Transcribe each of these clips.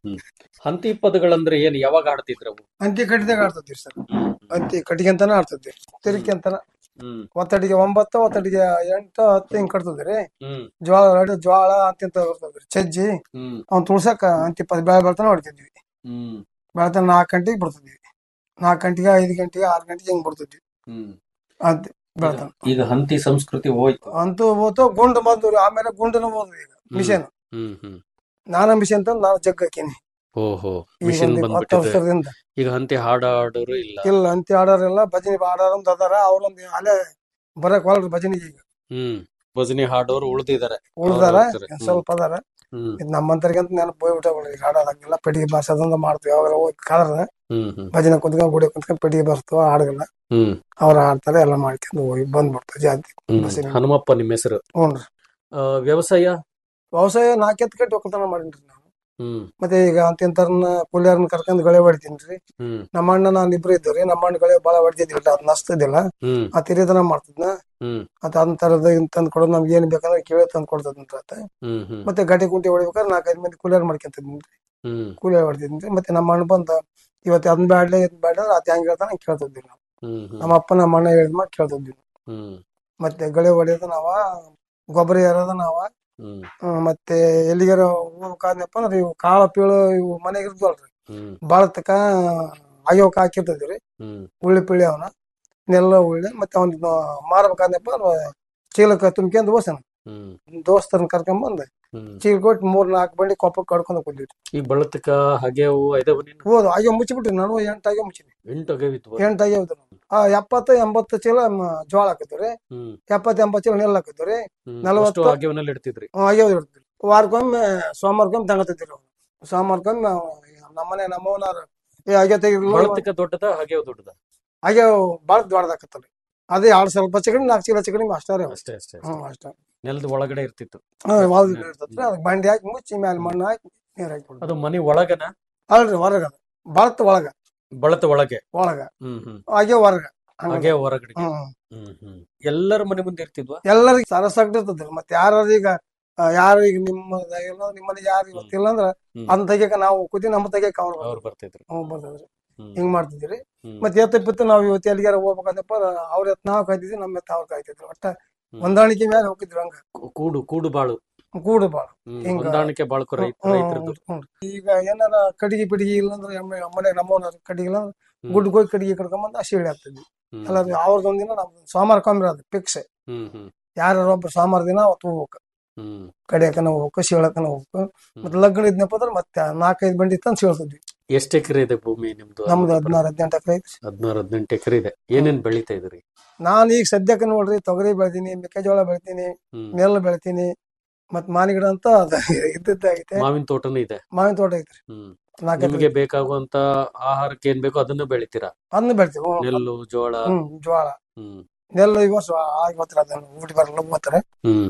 ಹ್ಮ್ ಹಂತಿ ಪದಗಳಂದ್ರೆ ಏನ್ ಯಾವಾಗ ಆಡ್ತಿದ್ರವು ಅಂತಿ ಕಟ್ಟಿದಾಗ ಆಡ್ತಿದ್ವಿ ಸರ್ ಅಂತಿ ಕಟ್ಟಿಗೆ ಅಂತಾನೆ ಆಡ್ತಿದ್ವಿ ತಿರುಗಿ ಅಂತಾನ ಹ್ಮ್ ಒತ್ತಡಿಗೆ ಒಂಬತ್ತು ಒತ್ತಡಿಗೆ ಎಂಟು ಹತ್ತು ಹಿಂಗ್ ಕಟ್ತಿದ್ರಿ ಹ್ಮ್ ಜ್ವಾಳ ರೆಡಿ ಜ್ವಾಳ ಅಂತಿಂತ ಬರ್ತದ್ರಿ ಸಜ್ಜಿ ಹ್ಮ್ ಅವ್ನ್ ತುಳ್ಸಕ ಅಂತಿ ಪದ ಬೆಳೆ ಬೆಳ್ತಾನ ಹೊಡಿತಿದ್ವಿ ಹ್ಮ್ ಬೆಳ್ತಾನ ನಾಲ್ಕು ಗಂಟೆಗೆ ಬಿಡ್ತಿದ್ವಿ ನಾಲ್ಕು ಗಂಟೆಗೆ ಐದು ಗಂಟೆಗೆ ಆರು ಗಂಟೆಗೆ ಹಿಂಗ್ ಬಿಡ್ತಿದ್ವಿ ಹ್ಮ್ ಅಂತಿ ಬೆಳ್ತಾನ ಈಗ ಹಂತಿ ಸಂಸ್ಕೃತಿ ಹೋಯ್ತು ಅಂತೂ ಹೋತು ಗುಂಡು ಬಂದ್ರಿ ಆಮೇಲೆ ಗುಂಡನು ಬಂದ್ರಿ ಈಗ ಮಿಷನ್ ಹ್ಮ್ ಹ್ಮ್ ನಾನ ಮಿಷನ್ ಅಂತ ನಾನು ಜಗ್ ಹಾಕೀನಿ ಓಹೋ ಈಗ ಮಿಷನ್ ಒಂದು ಹತ್ತು ಬಂದ್ಬಿಟ್ಟಿದೆ ವರ್ಷದಿಂದ ಈಗ ಹಂತಿ ಹಾಡಾಡೋರು ಇಲ್ಲ ಇಲ್ಲ ಅಂತಿ ಆಡೋರೆಲ್ಲ ಭಜನೆ ಆಡೋರು ಅಂತ ಅದಾರ ಅವ್ರೊಂದು ಅಲ್ಲೇ ಬರಕ್ ಹೊಲ್ರಿ ಭಜನೆಗೆ ಈಗ ಹ್ಮ್ ಭಜನೆ ಹಾಡೋರು ಉಳ್ದಿದಾರೆ ಉಳ್ದಾರ ಅವ್ರು ಹೋಗ್ತಾರೆ. ಒಂದ್ ಸ್ವಲ್ಪ ಅದಾರ ಹ್ಮ್ ಇದು ನಮ್ಮಂತರಿಗೆ ಅಂತ ನೆನಪು ಹೋಗ್ಬಿಟ್ಟ ಈಗ ಹಾಡೋದಾಗಿಲ್ಲ ಪೆಟ್ಟಿಗೆ ಬಾರ್ಸೋದಂತ ಮಾಡ್ತೀವಿ ಯಾವಾಗ ಹೋಗಿ ಕಾದ್ರ ಹ್ಮ್ ಹ್ಮ್ ಭಜನೆ ಕುಂತ್ಕೊಂಡ್ ಗುಡಿ ಕುಂತ್ಕೊಂಡ್ ಪೆಟ್ಟಿಗೆ ಬರ್ತಾವ ಹಾಡಗಲ್ಲ ಹ್ಮ್ ಅವ್ರ ಆಡ್ತಾರೆ ಎಲ್ಲ ಮಾಡ್ಕೊಂಡು ಹೋಗಿ ಬಂದ್ಬಿಡ್ತಾರೆ ಜಾತಿ ಹ್ಮ್ ಬಸ್ಸಿನ. ಹನುಮಪ್ಪ ನಿಮ್ಮ ಹೆಸರು ಹ್ಞೂನ್ರಿ ಆ, ವ್ಯವಸಾಯ ವ್ಯವಸಾಯ ನಾಲ್ಕೆತ್ತು ಕಟ್ಟಿ ಒಕ್ಕಲ್ತನ ಮಾಡೀನ್ರಿ ನಾನು ಹ್ಮ್ ಮತ್ತೆ ಈಗ ಅಂತಿಂತರ್ನ ಕೂಲಿಯರ್ನ ಕರ್ಕೊಂಡ್ ಗಳೆ ಹೊಡಿತೀನಿ ಹ್ಮ್ ನಮ್ಮ ಅಣ್ಣ ನಾನು ಇಬ್ರು ಇದ್ದೀವ್ರಿ ನಮ್ಮ ಅಣ್ಣ ಗಳೆ ಬಾಳ ಹೊಡಿತಿದ್ದಿಲ್ಲ ಅದ್ ನಸ್ತಿದ್ದಿಲ್ಲ ಹ್ಮ್ ಆ ತಿರಿದನ ಮಾಡ್ತಿದ್ನ ಹ್ಮ್ ಮತ್ತೆ ಅದನ್ನ ತರದ ತಂದ್ ಕೊಡೋದು ನಮ್ಗೆ ಏನ್ ಬೇಕಂದ್ರೆ ಕೇಳಿ ತಂದ್ ಕೊಡ್ತದಂತ ಹ್ಮ್ ಹ್ಮ್ ಮತ್ತೆ ಗಟ್ಟಿ ಕುಂಟಿ ಹೊಡಿಬೇಕಾದ್ರೆ ನಾಲ್ಕೈದು ಮಂದಿ ಕೂಲಿಯರ್ ಮಾಡ್ಕೊಂತಿದ್ನಿ ಹ್ಮ್ ಕೂಲಿ ಹೊಡಿತಿದ್ನಿ ಮತ್ತೆ ನಮ್ಮ ಅಣ್ಣ ಬಂದ ಇವತ್ತು ಅದನ್ನ ಬ್ಯಾಡ್ಲೆ ಇದ್ ಬ್ಯಾಡ್ಲೆ ಅದ್ ಹೆಂಗ್ ಹೇಳ್ತಾನೆ ಹಂಗ್ ಕೇಳ್ತಿದ್ವಿ ನಾವು ಹ್ಮ್ ಹ್ಮ್ ನಮ್ಮ ಅಪ್ಪ ನಮ್ಮ ಅಣ್ಣ ಹೇಳಿದ್ ಮಾತು ಕೇಳ್ತಿದ್ವಿ ಹ್ಮ್ ಮತ್ತೆ ಗಳೆ ಹೊಡೆಯೋದು ನಾವ ಗೊಬ್ಬರ ಏರೋದು ನಾವ ಹ್ಮ್ ಹ್ಮ್, ಮತ್ತೆ ಎಲ್ಲಿಗಾರ ಹೋಗ್ಬೇಕಾದ್ನಪ್ಪ ಅಂದ್ರೆ ಇವು ಕಾಳ ಪೀಳು ಇವು ಮನೆಗೆ ಇರ್ದ್ವಲ್ರಿ ಹ್ಮ್ ಬಾಳ ತಕ ಅಯ್ಯೋಕ್ ಹಾಕಿರ್ತಿದ್ವಿ ಹ್ಮ್ ಉಳ್ಳಿ ಪಿಳಿ ಅವನ ನೆಲ್ಲ ಉಳ್ಳಿ ಮತ್ತೆ ಅವ್ನ ಮಾರ್ಬೇಕಾದ್ನಪ್ಪ ಅಂದ್ರೆ ಚೀಲಕ್ಕ ತುಂಬ್ಕೊಂಡ್ ಹೋಸನ ಹ್ಮ್ ದೋಸ್ತರನ್ನ ಕರ್ಕೊಂಡ್ ಹ್ಮ್ ಚೀಲ ಕೊಟ್ಟು ಮೂರ್ ನಾಲ್ಕು ಬಂಡಿ ಕೊಪ್ಪ ಕಡ್ಕೊಂಡು ಹೋಗಿದ್ವಿ ಈ ಬಳತಕ ಹಾಗೆವು ಐದವ ನೀನು ಹೋದು ಅಯ್ಯೋ ಮುಚ್ಚಿಬಿಟ್ರಿ ನಾನು ಎಂಟು ಅಯ್ಯೋ ಮುಚ್ಚಿನಿ ಎಂಟು ಅಗವಿತ್ತು ಎಂಟು ಅಯ್ಯೋ ಆ ಎಪ್ಪತ್ತು ಎಂಬತ್ತು ಚೀಲ ಮ, ಜೋಳ ಹಾಕಿದ್ವಿ ಹ್ಮ್ ಎಪ್ಪತ್ತು ಎಂಬತ್ತು ಚೀಲ ನೆಲ್ ಹಾಕಿದ್ವಿ ಹ್ಮ್ ನಲವತ್ತು- ಅಷ್ಟು ಹಾಗೆವನಲ್ಲಿ ಇಡ್ತಿದ್ರಿ ಅಯ್ಯೋ ಇಡ್ತೀವಿ ವಾರಕ್ಕೊಮ್ಮೆ ಸೋಮವಾರಕ್ಕೊಮ್ಮೆ ತಂಗತಿದ್ವಿ ನಾವು ಸೋಮವಾರಕ್ಕೊಮ್ಮೆ ನಮ್ಮನೆ ನಮ್ಮವನಾರ ಏ ಅಯ್ಯೋ ತೆಗಿರ್ಲ ಬಳತಕ ದೊಡ್ಡದ ಹಾಗೆವ್ ದೊಡ್ಡದ ಅಯ್ಯೋ ಬಾಳ ದೊಡ್ಡದಾಕತ್ತಲ್ರಿ ಅದೇ ಎರಡು ಸ್ವಲ್ಪ ಚಿಕಣಿ ನಾಲ್ಕು ಚೀಲ ಚಿಕಣಿ ಅಷ್ಟೇ ರೀ ಅಷ್ಟೇ ಅಷ್ಟೇ ಹ್ಮ್ ಅಷ್ಟೇ ನೆಲದ ಒಳಗಡೆ ಇರ್ತಿತ್ತು ಹ್ಮ್ ವಾಲ್ ಇರ್ತೈತ್ರಿ ಅದಕ್ಕೆ ಬಂಡಿ ಹಾಕಿ ಮುಚ್ಚಿ ಮ್ಯಾಲ ಮಣ್ಣು ಹಾಕಿ ನೀರ್ ಹಾಕಿ ಬಿಡ್ತೀವಿ. ಅದು ಮನಿ ಒಳಗನ ಅಲ್ರಿ ಹೊರಗ ಬಳತ್ ಒಳಗ ಬಳತ ಒಳಗೆ ಒಳಗ ಹ್ಮ್ ಹ್ಮ್ ಹಾಗೆ ಹೊರಗ ಹಂಗ. ಹಾಗೆ ಹೊರಗಡೆ ಹ್ಮ್ ಹ್ಮ್ ಹ್ಮ್ ಎಲ್ಲರ ಮನೆ ಮುಂದೆ ಇರ್ತಿದ್ವಾ ಎಲ್ಲರಿಗೂ ಸರಸಾಗ್ತಿರ್ತದ್ರಿ ಮತ್ತೆ ಯಾರು ಈಗ ಆ, ಯಾರು ಈಗ ನಿಮ್ಮ ನಿಮ್ಮನೆ ಯಾರು ಇವತ್ತಿಲ್ಲ ಅಂದ್ರ ಹ್ಮ್. ಅದನ್ನ ತೆಗಿಯಕ ನಾವು ಕೂತಿ ನಮ್ಮ ತೆಗಿಯಕ ಅವ್ರು ಅವ್ರು ಬರ್ತಿದ್ರು ಹ್ಮ್ ಬರ್ತದ್ರಿ ಹ್ಮ್ ಹಿಂಗ್ ಮಾಡ್ತಿದ್ರಿ ಹ್ಮ್. ಮತ್ತೆ ಎತ್ತ ಬಿತ್ತು ನಾವು ಇವತ್ತು ಎಲ್ಲಿಗಾರ ಹೋಗ್ಬೇಕಂದಪ್ಪ ಅವ್ರ ಎತ್ತ ನಾವು ಕಾಯ್ತಿದ್ವಿ ನಮ್ಮ ಎತ್ತ ಅವ್ರು ಕಾಯ್ತಿದ್ರು ಒಟ್ಟ ಹ್ಮ್. ಹೊಂದಾಣಿಕೆ ಮೇಲೆ ಹೋಗಿದ್ವಿ ಹಂಗ ಕೂ- ಕೂಡು ಕೂಡು ಬಾಳು ಕೂಡು ಬಾಳ ಹ್ಮ್. ಹಿಂಗ- ಹೊಂದಾಣಿಕೆ ಬಾಳ್ಕೊ ರೈತ ಹ್ಮ್, ರೈತರದ್ದು ಹ್ಮ್. ಈಗ ಏನಾರ ಕಡಿಗೆ ಪಿಡಿಗೆ ಇಲ್ಲಂದ್ರೆ ಮನೆ ನಮ್ಮವನ ಕಡಿಗೆ ಇಲ್ಲ ಹ್ಮ್. ಗುಡ್ಡ ಹೋಗಿ ಕಡಿಗೆ ಕಡ್ಕೊಂಬಂದು ಆ ಶೀಳಿ ಆಗ್ತದ್ವಿ ಹ್ಮ್. ಅಲ್ಲ ಅವ್ರದ್ದು ಒಂದಿನ ನಮ್ದು ಸೋಮವಾರ ಕಮ್ಮಿ ಅದು ಫಿಕ್ಸ್ ಹ್ಮ್ ಹ್ಮ್ ಯಾರು ಒಬ್ಬ ಸೋಮವಾರ ದಿನ ಅವತ್ತು ಹೋಗ್ಬೇಕು ಹ್ಮ್ ಕಡಿಯಕನ ಹೋಗ್ಬೇಕು ಶೀಳಕನ ಹೋಗ್ಬೇಕು ಮತ್ತೆ ಲಗ್ನ ಇದ್ನಪ್ಪ ಅಂದ್ರೆ ಮತ್ತೆ ನಾಲ್ಕೈದು ಬಂಡಿ ತಂದು ಶೀಳ್ತಿದ್ವಿ ಎಷ್ಟ್ ಎಕರೆ ಇದೆ ಭೂಮಿ ನಿಮ್ದು ನಮ್ದು ಹದಿನಾರು ಹದಿನೆಂಟು ಎಕರೆ ಐತಿ ಹದಿನಾರು ಹದಿನೆಂಟು ಎಕರೆ ಇದೆ ಏನೇನ್ ಬೆಳಿತಾ ಇದ್ರಿ ನಾನು ಈಗ ಸದ್ಯಕ್ಕೆ ನೋಡ್ರಿ ತೊಗರಿ ಬೆಳಿತೀನಿ ಮೆಕ್ಕೆಜೋಳ ಬೆಳಿತೀನಿ ಹ್ಮ್ ನೆಲ್ಲು ಬೆಳಿತೀನಿ ಮತ್ ಮಾನಿ ಗಿಡ ಅಂತ ಅದ ಇದ್ದದ್ದಾಗೈತೆ ಮಾವಿನ ತೋಟನೂ ಇದೆ ಮಾವಿನ ತೋಟ ಐತ್ರಿ ಹ್ಮ್ ನಾಲ್ಕು ನಿಮಗೆ ಬೇಕಾಗುವಂತ ಆಹಾರಕ್ಕೆ ಏನ್ ಬೇಕೋ ಅದನ್ನ ಬೆಳಿತೀರಾ ಅದನ್ನ ಬೆಳಿತೀವಿ ಹ್ಮ್. ನೆಲ್ಲು ಜೋಳ ಹ್ಮ್ ಜೋಳ ಹ್ಮ್ ನೆಲ್ಲು ಈ ವರ್ಷ ಆಗಿ ಬರ್ತಾರೆ ಅದನ್ನ ಊಟಿ ಬರಲ್ಲ ಹೋಗ್ತಾರೆ ಹ್ಮ್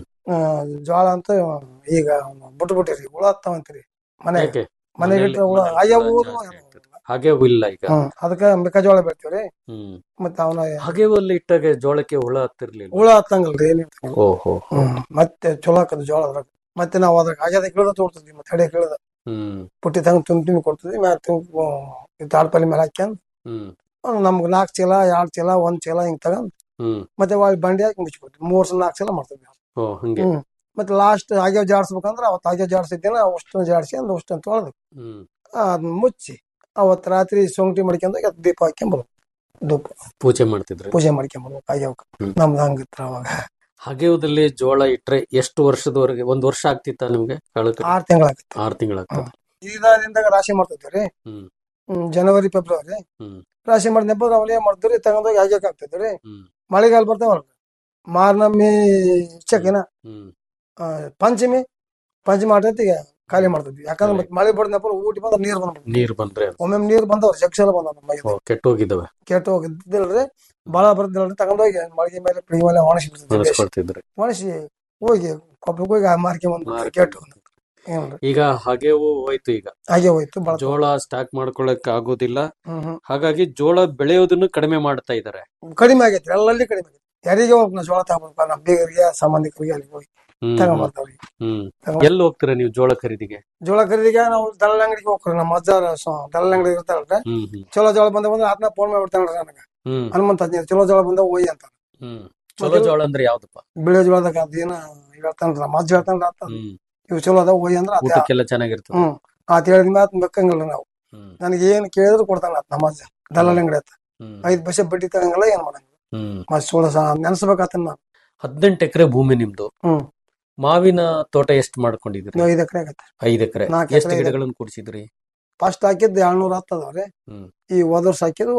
ಜೋಳ ಅಂತ ಈಗ ಬಿಟ್ಟು ಬಿಟ್ಟಿರಿ ಹುಳ ಹತ್ತಾವಂತೀರಿ ಮನೆ ಯಾಕೆ ಮನೆಗೆ ಮನೇಲಿ- ಇಟ್ರೆ ಹುಳ ಮನೇಲಿ ಅಯ್ಯೋ ಹುಳ ಊರು ಜಾಸ್ತಿ ಆಗ್ತದೆ. ಹಾಗೆ ಇಲ್ಲ ಈಗ ಹ್ಮ್ ಅದಕ್ಕ ಮೆಕ್ಕೆಜೋಳ ಬೆಳಿತೀವ್ರಿ ಹ್ಮ್ ಮತ್ತೆ ಅವನ ಹಾಗೆ ಅಲ್ಲಿ ಇಟ್ಟಾಗ ಜೋಳಕ್ಕೆ ಹುಳ ಹತ್ತಿರ್ಲಿಲ್ಲ ಹುಳ ಹತ್ತಂಗಲ್ರಿ ಏನ್ ಓಹೋ ಹ್ಮ್ ಮತ್ತೆ ಚಲೋ ಹಾಕದ ಜೋಳ ಅದ್ರಾಗ ಮತ್ತೆ ನಾವು ಅದ್ರಾಗ ಆಗ್ಯದ ಕೀಳದ ತೋಡ್ತಿದ್ವಿ ಮತ್ತೆ ಹಡೆ ಕೀಳದ ಹ್ಮ್ ಪುಟ್ಟಿ ತಂಗ್ ತುಂಬ ತುಂಬಿ ಕೊಡ್ತಿದ್ವಿ ಮ್ಯಾಲ ತುಂಬ ತಾಳ್ಪಲ್ಲಿ ಮೇಲೆ ಹಾಕ್ಯಂಡ್ ಹ್ಮ್ ಅವ್ನು ನಮ್ಗೆ ನಾಲ್ಕು ಚೀಲ ಎರಡು ಚೀಲ ಒಂದ್ ಚೀಲ ಹಿಂಗ್ ತಗೊಂಡ್ ಹ್ಮ್ ಮತ್ತೆ ಒಳ್ಳೆ ಬಂಡಿ ಹಾಕಿ ಮುಚ್ಚಿಬಿಡ್ತೀವಿ ಮೂರ್ ಸಲ ನಾಲ್ಕು ಚೀಲ ಮಾಡ್ತಿದ್ವಿ ಓ ಹಂಗೆ ಹ್ಮ್ ಮತ್ತೆ ಲಾಸ್ಟ್ ಆಗ್ಯಾವ ಜಾಡ್ಸ್ಬೇಕಂದ್ರ ಅವತ್ತು ಆಗ್ಯಾವ ಜಾಡ್ಸಿದ್ದೇನ ಅಷ್ಟು ಜಾಡ್ಸಿ ಅಂದ್ರೆ ಅಷ್ಟು ತೊಳೆದು ಹ್ಮ್ ಅದನ್ನ ಮುಚ್ಚಿ ಅವತ್ತು ರಾತ್ರಿ ಸೊಂಗಟಿ ಮಾಡ್ಕೊಂಡ್ ಎದ್ದು ದೀಪ ಹಾಕ್ಕೊಂಬರ್ಬೇಕು ಧೂಪ ಪೂಜೆ ಮಾಡ್ತಿದ್ರಿ ಪೂಜೆ ಮಾಡ್ಕೊಂಬರ್ಬೇಕು ಆಗ್ಯಾವಕ್ಕ ಹ್ಮ್. ನಮ್ದು ಹಂಗಿತ್ರ ಅವಾಗ ಹಾಗೆಯದಲ್ಲಿ ಜೋಳ ಇಟ್ರೆ ಎಷ್ಟು ವರ್ಷದವರೆಗೆ ಒಂದ್ ವರ್ಷ ಆಗ್ತಿತ್ತ ನಿಮ್ಗೆ ಕಳಕ ಆರ್ ತಿಂಗಳಾಗಿತ್ತು ಆರ್ ತಿಂಗಳಾಗ್ತದೆ ಇದಾದಿಂದಾಗ ರಾಶಿ ಮಾಡ್ತಿದ್ವಿ ಹ್ಮ್ ಹ್ಮ್ ಜನವರಿ ಫೆಬ್ರವರಿ ಹ್ಮ್ ರಾಶಿ ಮಾಡಿದ್ನಪ್ಪ ನಾವು ಏನ್ ಮಾಡ್ತೀವಿ ತಗೊಂಡೋಗಿ ಆಗ್ಯಾಕ ಆಗ್ತದ್ರಿ ಹ್ಮ್ ಮಳೆಗಾಲ ಬರ್ತಾವಲ್ಲ ಮಾರ್ನಮ್ಮಿ ಚಕಿನ ಹ್ಮ್ ಆ, ಪಂಚಮಿ ಪಂಚಮಿ ಆಟತ್ತಿಗೆ ಖಾಲಿ ಮಾಡ್ತಿದ್ವಿ ಯಾಕಂದ್ರೆ ಮತ್ತೆ ಮಳೆ ಬಡ್ದಪ್ಪ ಊಟಿ ಬಂದ್ರೆ ನೀರ್ ಬಂದ್ಬಿಡ್ತು ನೀರ್ ಬಂದ್ರೆ ಒಮ್ಮೆ ನೀರ್ ಬಂದವ್ರು ಜಗ್ಸಲ ಬಂದವ್ ನಮ್ಮ ಓ, ಕೆಟ್ಟೋಗಿದ್ದಾವೆ ಕೆಟ್ಟ ಹೋಗಿದ್ದಿಲ್ರಿ ಬಾಳ ಬರ್ದಿಲ್ರಿ ತಗೊಂಡೋಗಿ ಮಳಿಗೆ ಮೇಲೆ ಪಿಳಿಗೆ ಮೇಲೆ ಒಣಸಿ ಬಿಡ್ತಿದ್ವಿ ಬಳಸ್ಕೊಳ್ತಿದ್ರಿ ಒಣಸಿ ಹೋಗಿ ಕೊಪ್ಪಕ್ಕೆ ಹೋಗಿ ಮಾರ್ಕೊಂಡ್ ಬಂದ್ಬಿಡ್ತೀವಿ ಕೆಟ್ಟು ಏನ್ರಿ ಈಗ ಹಾಗೆವು ಹೋಯ್ತು ಈಗ ಹಾಗೆ ಹೋಯ್ತು ಬಾಳ ಜೋಳ ಸ್ಟಾಕ್ ಮಾಡ್ಕೊಳಕ್ ಆಗೋದಿಲ್ಲ ಹ್ಮ್ ಹ್ಮ್ ಹಾಗಾಗಿ ಜೋಳ ಬೆಳೆಯೋದನ್ನು ಕಡಿಮೆ ಮಾಡ್ತಾ ಇದ್ದಾರೆ ಕಡಿಮೆ ಆಗೈತ್ರಿ ಎಲ್ಲಲ್ಲಿ ಕಡಿಮೆ ಆಗೈತಿ ಯಾರಿಗೆ ಹೋಗಿ ನಾವು ಜೋಳ ತಗೊಂಡ್ಬರ್ಪ ನಮ್ಮ ಬೀಗರಿಗೆ ಸಂಬಂಧಿಕರಿಗೆ ಅಲ್ಲಿ ಹೋಗಿ ಹ್ಮ್ ತಗೊಂಬರ್ತಾವ್ರಿ ಹ್ಮ್ ತಗೊಂಡ್- ಎಲ್ಲಿ ಹೋಗ್ತೀರಾ ನೀವು ಜೋಳ ಖರೀದಿಗೆ ಜೋಳ ಖರೀದಿಗೆ ನಾವು ದಲ್ಲಾಳ ಅಂಗಡಿಗೆ ಹೋಗ್ರಿ ನಮ್ಮ ಅಜ್ಜಾರ ದಲ್ಲಾಳ ಅಂಗಡಿ ಇರ್ತಾರಲ್ರಿ ಹ್ಮ್ ಹ್ಮ್ ಚಲೋ ಜೋಳ ಬಂದ ಬಂದ್ರೆ ಅದನ್ನ ಫೋನ್ ಮಾಡ್ಬಿಡ್ತಾನ್ರಿ ನನಗೆ ಹ್ಮ್ ಹನುಮಂತ ಹದಿನೈದು ಚಲೋ ಜೋಳ ಬಂದ ಒಯ್ಯಿ ಅಂತ ಹ್ಮ್ ಚಲೋ ಜೋಳ ಅಂದ್ರೆ ಯಾವ್ದಪ್ಪ ಬಿಳೆ ಜೋಳದಾಗ ಅದೇನ ಹೇಳ್ತಾನ್ರಿ ನಮ್ಮ ಅಜ್ಜ ಹೇಳ್ತಾನ್ರಿ ಆತ ಹ್ಮ್ ಇವ್ ಚಲೋ ಅದಾವ ಒಯ್ಯಿ ಅಂದ್ರ ಆತ ಊಟಕ್ಕೆಲ್ಲ ಚೆನ್ನಾಗಿರ್ತದೆ ಹ್ಮ್ ಆತ ಹೇಳಿದ ಮಾತು ಬೆಕ್ಕಂಗಿಲ್ಲ ನಾವು ಹ್ಮ್ ನನಗೆ ಏನ್ ಕೇಳಿದ್ರು ಕೊಡ್ತಾನ ಆತ ನಮ್ಮ ಅಜ್ಜ ದಲ್ಲಾಳ ಅಂಗಡಿ ಆತ ಹ್ಮ್ ಐದ್ ಪೈಸೆ ಬಡ್ಡಿ ತಗಂಗಿಲ್ಲ ಏನ್ ಮಾಡಂಗಿಲ್ಲ ಹ್ಮ್ ಮತ್ ಚೋಳ ನೆನ್ಸ್ಬೇಕಾತ ನಾನು ಹದಿನೆಂಟು ಎಕರೆ ಭೂಮಿ ನಿಮ್ದು ಹ್ಮ್ ಮಾವಿನ ತೋಟ ಎಷ್ಟು ಮಾಡ್ಕೊಂಡಿದ್ರಿ ಇನ್ನು ಐದ್ ಎಕರೆ ಆಗತ್ತೆ ಐದ್ ಎಕರೆ ನಾಲ್ಕು ಎಷ್ಟು ಎಕರೆ ಇದೆ. ಗಿಡಗಳನ್ನು ಕೂಡಿಸಿದ್ರಿ ಫಸ್ಟ್ ಹಾಕಿದ್ದು ಏಳ್ನೂರ ಹತ್ತು ಅದಾವ್ರಿ ಹ್ಮ್ ಈ ಹೋದ ವರ್ಷ ಹಾಕಿದ್ದು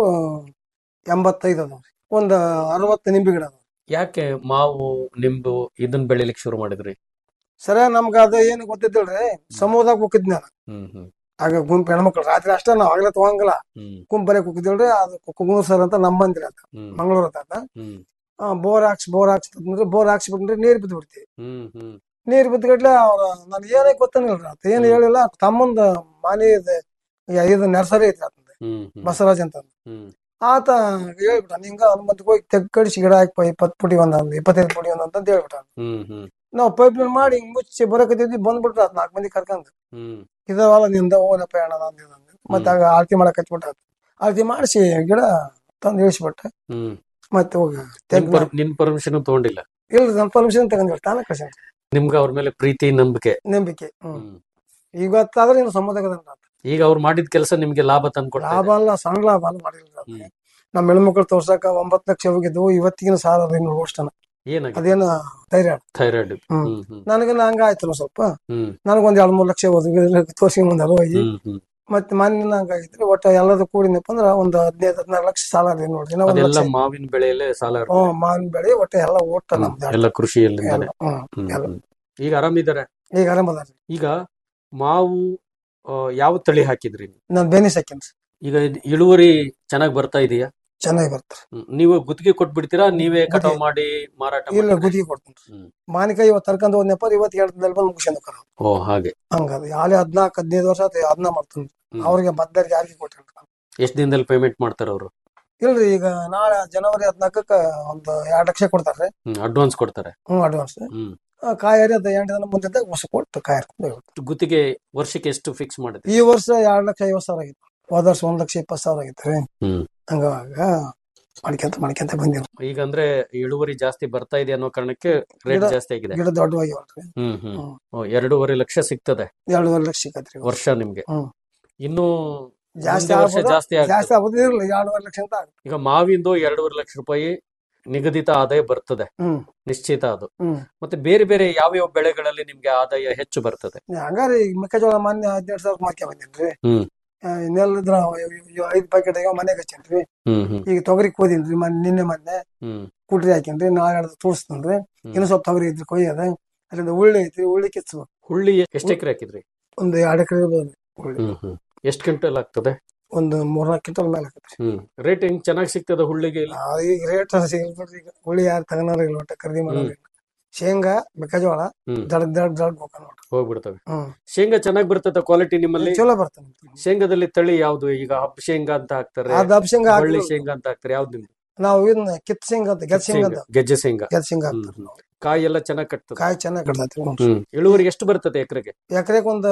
ಎಂಬತ್ತೈದು ಅದಾವ್ರಿ ಒಂದ್ ಅರವತ್ತು ನಿಂಬೆ ಗಿಡ ಅದಾವ ಯಾಕೆ ಮಾವು ನಿಂಬು ಇದನ್ನ ಬೆಳಿಲಿಕ್ಕೆ ಶುರು ಮಾಡಿದ್ರಿ ಸರ ನಮ್ಗ ಅದು ಏನು ಗೊತ್ತಿದ್ದಿಲ್ರಿ ಸಮೂಹದಾಗ ಹೋಗಿದ್ ನಾನು ಹ್ಮ್ ಹ್ಮ್ ಆಗ ಗುಂಪು ಹೆಣ್ಮಕ್ಳು ರಾತ್ರಿ ಅಷ್ಟೇ ನಾವ್ ಆಗ್ಲೇ ತಗೊಂಗಿಲ್ಲ ಹ್ಮ್ ಗುಂಪು ಬರಕ್ ಹೋಗಿದ್ದಿಲ್ರಿ ಅದು ಕುಗುಮೂರ್ ಸರ್ ಅಂತ ನಮ್ಮ ಮಂದಿರ ಅಂತ ಹ್ಮ್ ಮಂಗಳೂರು ಅಂತ ಹ್ಮ್ ಬೋರ್ ಹಾಕ್ಸ್ ಬೋರ್ ಹಾಕ್ಸ್ತಂದ್ರೆ ಬೋರ್ ಹಾಕ್ಸ್ಬಿಟ್ರೆ ನೀರ್ ಬಿದ್ದು ಬಿಡ್ತೀವಿ ಹ್ಮ್ ಹ್ಮ್ ನೀರ್ ಬಿದ್ದಗಟ್ಲೆ ಅವ್ರ ನನ್ ಏನೇ ಗೊತ್ತಾನಿಲ್ರಿ ಆತ ಏನ್ ಹ್ಮ್. ಹೇಳಿಲ್ಲ ತಮ್ಮಂದ ಮನೆ ಇದೆ ಇದು ನರ್ಸರಿ ಐತಿ ಆತಂದ ಹ್ಮ್ ಹ್ಮ್ ಬಸವರಾಜ್ ಅಂತ ಹ್ಮ್ ಆತ ಹೇಳ್ಬಿಟ್ಟ ಹಿಂಗ ಹನುಮಂತಕ್ಕೆ ಹೋಗಿ ತೆಗ್ಗಡಿಸಿ ಗಿಡ ಹಾಕಿ ಇಪ್ಪತ್ತು ಪುಟಿ ಒಂದೊಂದು ಇಪ್ಪತ್ತೈದು ಪುಟಿ ಒಂದೊಂದು ಅಂತ ಹೇಳ್ಬಿಟ್ಟ ಹ್ಮ್ ಹ್ಮ್ ನಾವು ಪೈಪ್ ಲೈನ್ ಮಾಡಿ ಹಿಂಗ್ ಮುಚ್ಚಿ ಬರಕತ್ತಿದ್ವಿ ಬಂದ್ಬಿಟ್ರ ಆತ ನಾಲ್ಕು ಮಂದಿ ಕರ್ಕೊಂಡ್ ಹ್ಮ್ ಇದಾವಲ್ಲ ನಿಂದ ಓನಪ್ಪ ಅಣ್ಣ ಅಂದಿದ ಮತ್ತೆ ಆಗ ಆರತಿ ಮಾಡಕ್ ಹಚ್ಬಿಟ್ಟ ಆತ ಆರತಿ ಮಾಡಿಸಿ ಗಿಡ ತಂದು ಇಳಿಸ್ಬಿಟ್ಟ ಹ್ಮ್ ಮತ್ತೆ ಹೋಗ ನಿನ್ ತೆಗ್ದು ಪರ್- ನಿನ್ ಪರ್ಮಿಷನ್ ತಗೊಂಡಿಲ್ಲ ಇಲ್ಲ ನಮ್ಮ ಪರ್ಮಿಷನ್ ತಗೊಂಡ್ ತಾನೇ ಕಳ್ಸ ನಿಮ್ಗೆ ಅವ್ರ ಮೇಲೆ ಪ್ರೀತಿ ನಂಬಿಕೆ ನಂಬಿಕೆ ಹ್ಮ್ ಹ್ಮ್ ಇವತ್ತಾದ್ರೆ ಇನ್ನು ಸಂಬಂಧ ಈಗ ಅವ್ರು ಮಾಡಿದ ಕೆಲಸ ನಿಮ್ಗೆ ಲಾಭ ತಂದ್ಕೊಡ್ತಾ ಲಾಭ ಅಲ್ಲ ಸಣ್ಣ ಲಾಭ ಅಲ್ಲ ಮಾಡಿಲ್ಲ ಹ್ಮ್. ನಮ್ಮ ಹೆಣ್ಮಕ್ಳು ತೋರ್ಸಕ ಒಂಬತ್ತು ಲಕ್ಷ ಹೋಗಿದ್ವು ಇವತ್ತಿಗಿನ ಸಾಲ ಇನ್ನೂರು ವರ್ಷನ ಏನಾಗಿದೆ ಅದೇನ ಥೈರಾಯ್ಡ್ ಥೈರಾಯ್ಡ್ ಹ್ಮ್. ಹ್ಮ್ ಹ್ಮ್ ನನಗೆ ಹಂಗ ಆಯ್ತು ಸ್ವಲ್ಪ ಹ್ಮ್ ನನಗೊಂದ್ ಎರಡ್ ಮೂರ್ ಲಕ್ಷ ಹೋದ್ವಿ ತೋರ್ಸಿ ಮುಂದೆ ಹೋಗಿ ಹ್ಮ್ ಹ್ಮ್ ಮತ್ತೆ ಮೊನ್ನೆ ಹಂಗಾಗಿದ್ರಿ ಒಟ್ಟ ಎಲ್ಲದೂ ಕೂಡಿನಪ್ಪ ಅಂದ್ರ ಒಂದ್ ಹದಿನೈದು ಹದಿನಾರು ಲಕ್ಷ ಸಾಲ ಅದೇ ನೋಡ್ರಿ ಇನ್ನ ಒಂದ್ ಅದೆಲ್ಲ ಲಕ್ಷ ಮಾವಿನ ಬೆಳೆಯಲ್ಲೇ ಸಾಲ ಇರ್ತದೆ. ಹ್ಮ್ ಮಾವಿನ ಬೆಳೆ ಒಟ್ಟ ಎಲ್ಲ ಓಟ ಹ್ಮ್. ನಮ್ದು ಎಲ್ಲ ಕೃಷಿಯಲ್ಲಿಂದಾನೆ ಹ್ಮ್ ಹ್ಮ್ ಎಲ್ಲ. ಹ್ಮ್. ಈಗ ಆರಾಮಿದಾರೆ ಈಗ ಆರಾಮದ ಈಗ ಮಾವು ಆ, ಯಾವ ತಳಿ ಹಾಕಿದ್ರಿ ನೀವು? ನಾನ್ ಬೇನಿ ಸಾಕಿನ್ರಿ ಈಗ ಇದ್ ಇಳುವರಿ ಚೆನ್ನಾಗಿ ಬರ್ತಾ ಇದೆಯಾ ಚೆನ್ನಾಗಿ ಬರ್ತಾರೆ ಹ್ಮ್. ನೀವು ಗುತ್ತಿಗೆ ಕೊಟ್ಬಿಡ್ತೀರಾ ನೀವೇ ಕಟಾವ್ ಗುತ್ತಿಗೆ. ಮಾಡಿ ಮಾರಾಟ ಇಲ್ಲ ಮಾಡ್ತೀರಾ? ಗುತ್ತಿಗೆ ಕೊಡ್ತೀನಿ ಹ್ಮ್. ಮಾನಿಕಾಯಿ ಇವತ್ತು ತರ್ಕೊಂಡ್ ಹೋದ್ನಪ್ಪ ಇವತ್ತು ಎರಡು ದಿನದಲ್ಲಿ ಬಂದು ಮುಗಿಸ್ಕೊಂಡು ಹೋಗ್ತಾರ ಓ ಹಾಗೆ ಹಂಗದ ಯಾಳೆ ಹದ್ನಾಲ್ಕು ಹದಿನೈದು ವರ್ಷ ಆಯ್ತು ಅದನ್ನ ಮಾಡ್ತೀನಿ ಹ್ಮ್. ಅವ್ರಿಗೆ ಬದ್ದರಿಗೆ ಯಾರಿಗೆ ಕೊಟ್ಟಿಲ್ಲ ಎಷ್ಟ್ ದಿನದಲ್ಲಿ ಪೇಮೆಂಟ್ ಮಾಡ್ತಾರ ಅವರು ಇಲ್ರಿ ಈಗ ನಾಳೆ ಜನವರಿ ಹದಿನಾಲ್ಕಕ್ಕ ಒಂದು ಎರಡ್ ಲಕ್ಷ ಕೊಡ್ತಾರ್ರಿ ಹ್ಮ್ ಅಡ್ವಾನ್ಸ್ ಕೊಡ್ತಾರೆ ಹ್ಮ್ ಅಡ್ವಾನ್ಸ್ ಹ್ಮ್ ಕಾಯಿ ಹರಿಯೋದು ಎಂಟು ದಿನ ಮುಂದೆ ಹೊಸ ಕೊಟ್ಟು ಕಾಯಿ ಹರ್ಕೊಂಡು ಹೋಗ್ಬಿಡ್ತು. ಗುತ್ತಿಗೆ ವರ್ಷಕ್ಕೆ ಎಷ್ಟು ಫಿಕ್ಸ್ ಮಾಡಿದ್ರಿ ಈ ವರ್ಷ ಎರಡ್ ಲಕ್ಷ ಐವತ್ ಸಾವಿರ ಆಗಿತ್ತು ಹೋದ ವರ್ಷ ಒಂದ್ ಲಕ್ಷ ಇಪ್ಪತ್ತು ಸಾವಿರ ಆಗಿತ್ತು ರೀ ಹ್ಮ್ ಹಂಗವಾಗ ಮಾಡ್ಕೊಂತ ಮಾಡ್ಕೊಂತ ಬಂದಿರು ಈಗ ಅಂದ್ರೆ ಇಳುವರಿ ಜಾಸ್ತಿ ಬರ್ತಾ ಇದೆ ಅನ್ನೋ ಕಾರಣಕ್ಕೆ ರೇಟ್ ಗಿಡ- ಜಾಸ್ತಿ ಆಗಿದೆ ಗಿಡ ದೊಡ್ಡವಾಗಿವಲ್ರಿ ಹ್ಮ್ ಹ್ಮ್ ಹ್ಮ್. ಓ, ಎರಡೂವರೆ ಲಕ್ಷ ಸಿಗ್ತದೆ ಎರಡೂವರೆ ಲಕ್ಷ ಸಿಕ್ಕತ್ರಿ ವರ್ಷ ನಿಮ್ಗೆ ಹ್ಮ್. ಇನ್ನು ಜಾಸ್ತಿ ಮುಂದೆ ವರ್ಷ ಆಗ್ಬೋದು, ಜಾಸ್ತಿ ಜಾಸ್ತಿ ಆಗ್ತದೆ ಆಗೋದು ಇರಲ್ಲ ಎರಡೂವರೆ ಲಕ್ಷ ಅಂತ ಆಗುತ್ತೆ ಈಗ ಮಾವಿಂದು ಎರಡೂವರೆ ಲಕ್ಷ ರೂಪಾಯಿ ನಿಗದಿತ ಆದಾಯ ಬರ್ತದೆ ಹ್ಮ್ ನಿಶ್ಚಿತ ಅದು ಹ್ಮ್ ಮತ್ತೆ ಬೇರೆ ಬೇರೆ ಯಾವ್ಯಾವ ಬೆಳೆಗಳಲ್ಲಿ ನಿಮ್ಗೆ ಆದಾಯ ಹೆಚ್ಚು ಬರ್ತದೆ ಹಂಗಾರೆ ಈಗ ಮೆಕ್ಕೆಜೋಳ ಮೊನ್ನೆ ಹದಿನೆಂಟು ಸಾವಿರ ಮಾರ್ಕೆ ಬಂದಿನ್ರಿ ಹ್ಮ್. ನೆಲ್ಲದ್ರ ಐದ್ ಪ್ಯಾಕೆಟ್ ಈಗ ಮನೆಗೆ ಹಚ್ಚೇನ್ರಿ ಹ್ಮ್ ಹ್ಮ್ ಈಗ ತೊಗರಿ ಕೋದಿನ್ರಿ ಮೊನ್ನೆ ನಿನ್ನೆ ಮೊನ್ನೆ ಹ್ಮ್ ಕುಟ್ರಿ ಹಾಕೇನ್ರಿ ನಾಳೆ ಹಿಡ್ದು ತೋರಿಸ್ತೇನ್ರಿ ಇನ್ನು ಸ್ವಲ್ಪ ತೊಗರಿ ಐತ್ರಿ ಕೊಯ್ಯದ ಅಲ್ಲಿಂದ ಉಳ್ಳಿ ಐತ್ರಿ ಉಳ್ಳಿ ಕಿತ್ಸ್ಬೇಕು ಹುಳ್ಳಿ ಎಷ್ಟು ಎಕರೆ ಹಾಕಿದ್ರಿ ಒಂದು ಎರಡು ಎಕರೆ ಇರ್ಬೋದು ಉಳ್ಳಿ ಹ್ಮ್ ಹ್ಮ್ ಎಷ್ಟು ಕ್ವಿಂಟಲ್ ಆಗ್ತದೆ ಒಂದು ಮೂರ್ನಾಲ್ಕು ಕ್ವಿಂಟಲ್ ಮೇಲೆ ಹಾಕತ್ರಿ ಹ್ಮ್ ರೇಟ್ ಹೆಂಗ್ ಚೆನ್ನಾಗಿ ಸಿಗ್ತದೆ ಹುಳ್ಳಿಗೆ ಇಲ್ಲಿ ಈಗ ರೇಟ್ ಸಿಗಲ್ಬಿಡ್ರಿ ಈಗ ಉಳ್ಳಿ ಯಾರು ತಗೋನಾರ ಇಲ್ಲ ಒಟ್ಟ ಖರೀದಿ ಮಾಡೋರು ಇಲ್ಲ ಶೇಂಗಾ ಮೆಕ್ಕೆಜೋಳ ಹ್ಮ್. ದಡ್ ದಡ್ ದಡ್ ಹೋಗ ನೋಡ್ರಿ ಹೋಗ್ಬಿಡ್ತವೆ ಹ್ಮ್ ಶೇಂಗಾ ಚೆನ್ನಾಗಿ ಬರ್ತದೆ ಕ್ವಾಲಿಟಿ ನಿಮ್ಮಲ್ಲಿ ಚಲೋ ಬರ್ತಾನೆ ಶೇಂಗಾದಲ್ಲಿ ತಳಿ ಯಾವ್ದು ಈಗ ಹಬ್ಬ ಶೇಂಗಾ ಅಂತ ಹಾಕ್ತಾರೆ ಆ ದಪ್ಪ ಶೇಂಗಾ ಬಳ್ಳಿ ಹಾಕಿ ಶೇಂಗಾ ಅಂತ ಹಾಕ್ತಾರೆ ಯಾವ್ದು ನಿಮ್ದು ನಾವು ಇದನ್ನ ಕಿತ್ ಶೇಂಗಾ ಅಂತ ಗೆದ್ ಶೇಂಗಾ ಅಂತ ಶೇಂಗಾ, ಗೆಜ್ಜೆ ಶೇಂಗಾ ಗೆದ್ ಶೇಂಗಾ ಹ್ಮ್, ಹಾಕ್ತಾರ ಹ್ಮ್. ನಾವು ಕಾಯಿ ಎಲ್ಲ ಚೆನ್ನಾಗಿ ಕಟ್ತದೆ ಕಾಯಿ ಚೆನ್ನಾಗಿ ಕಡ್ದೈತಿ ಹ್ಮ್ ಇಳುವರಿ ಎಷ್ಟು ಬರ್ತದೆ ಎಕರೆಗೆ ಎಕರೆಗೆ ಒಂದು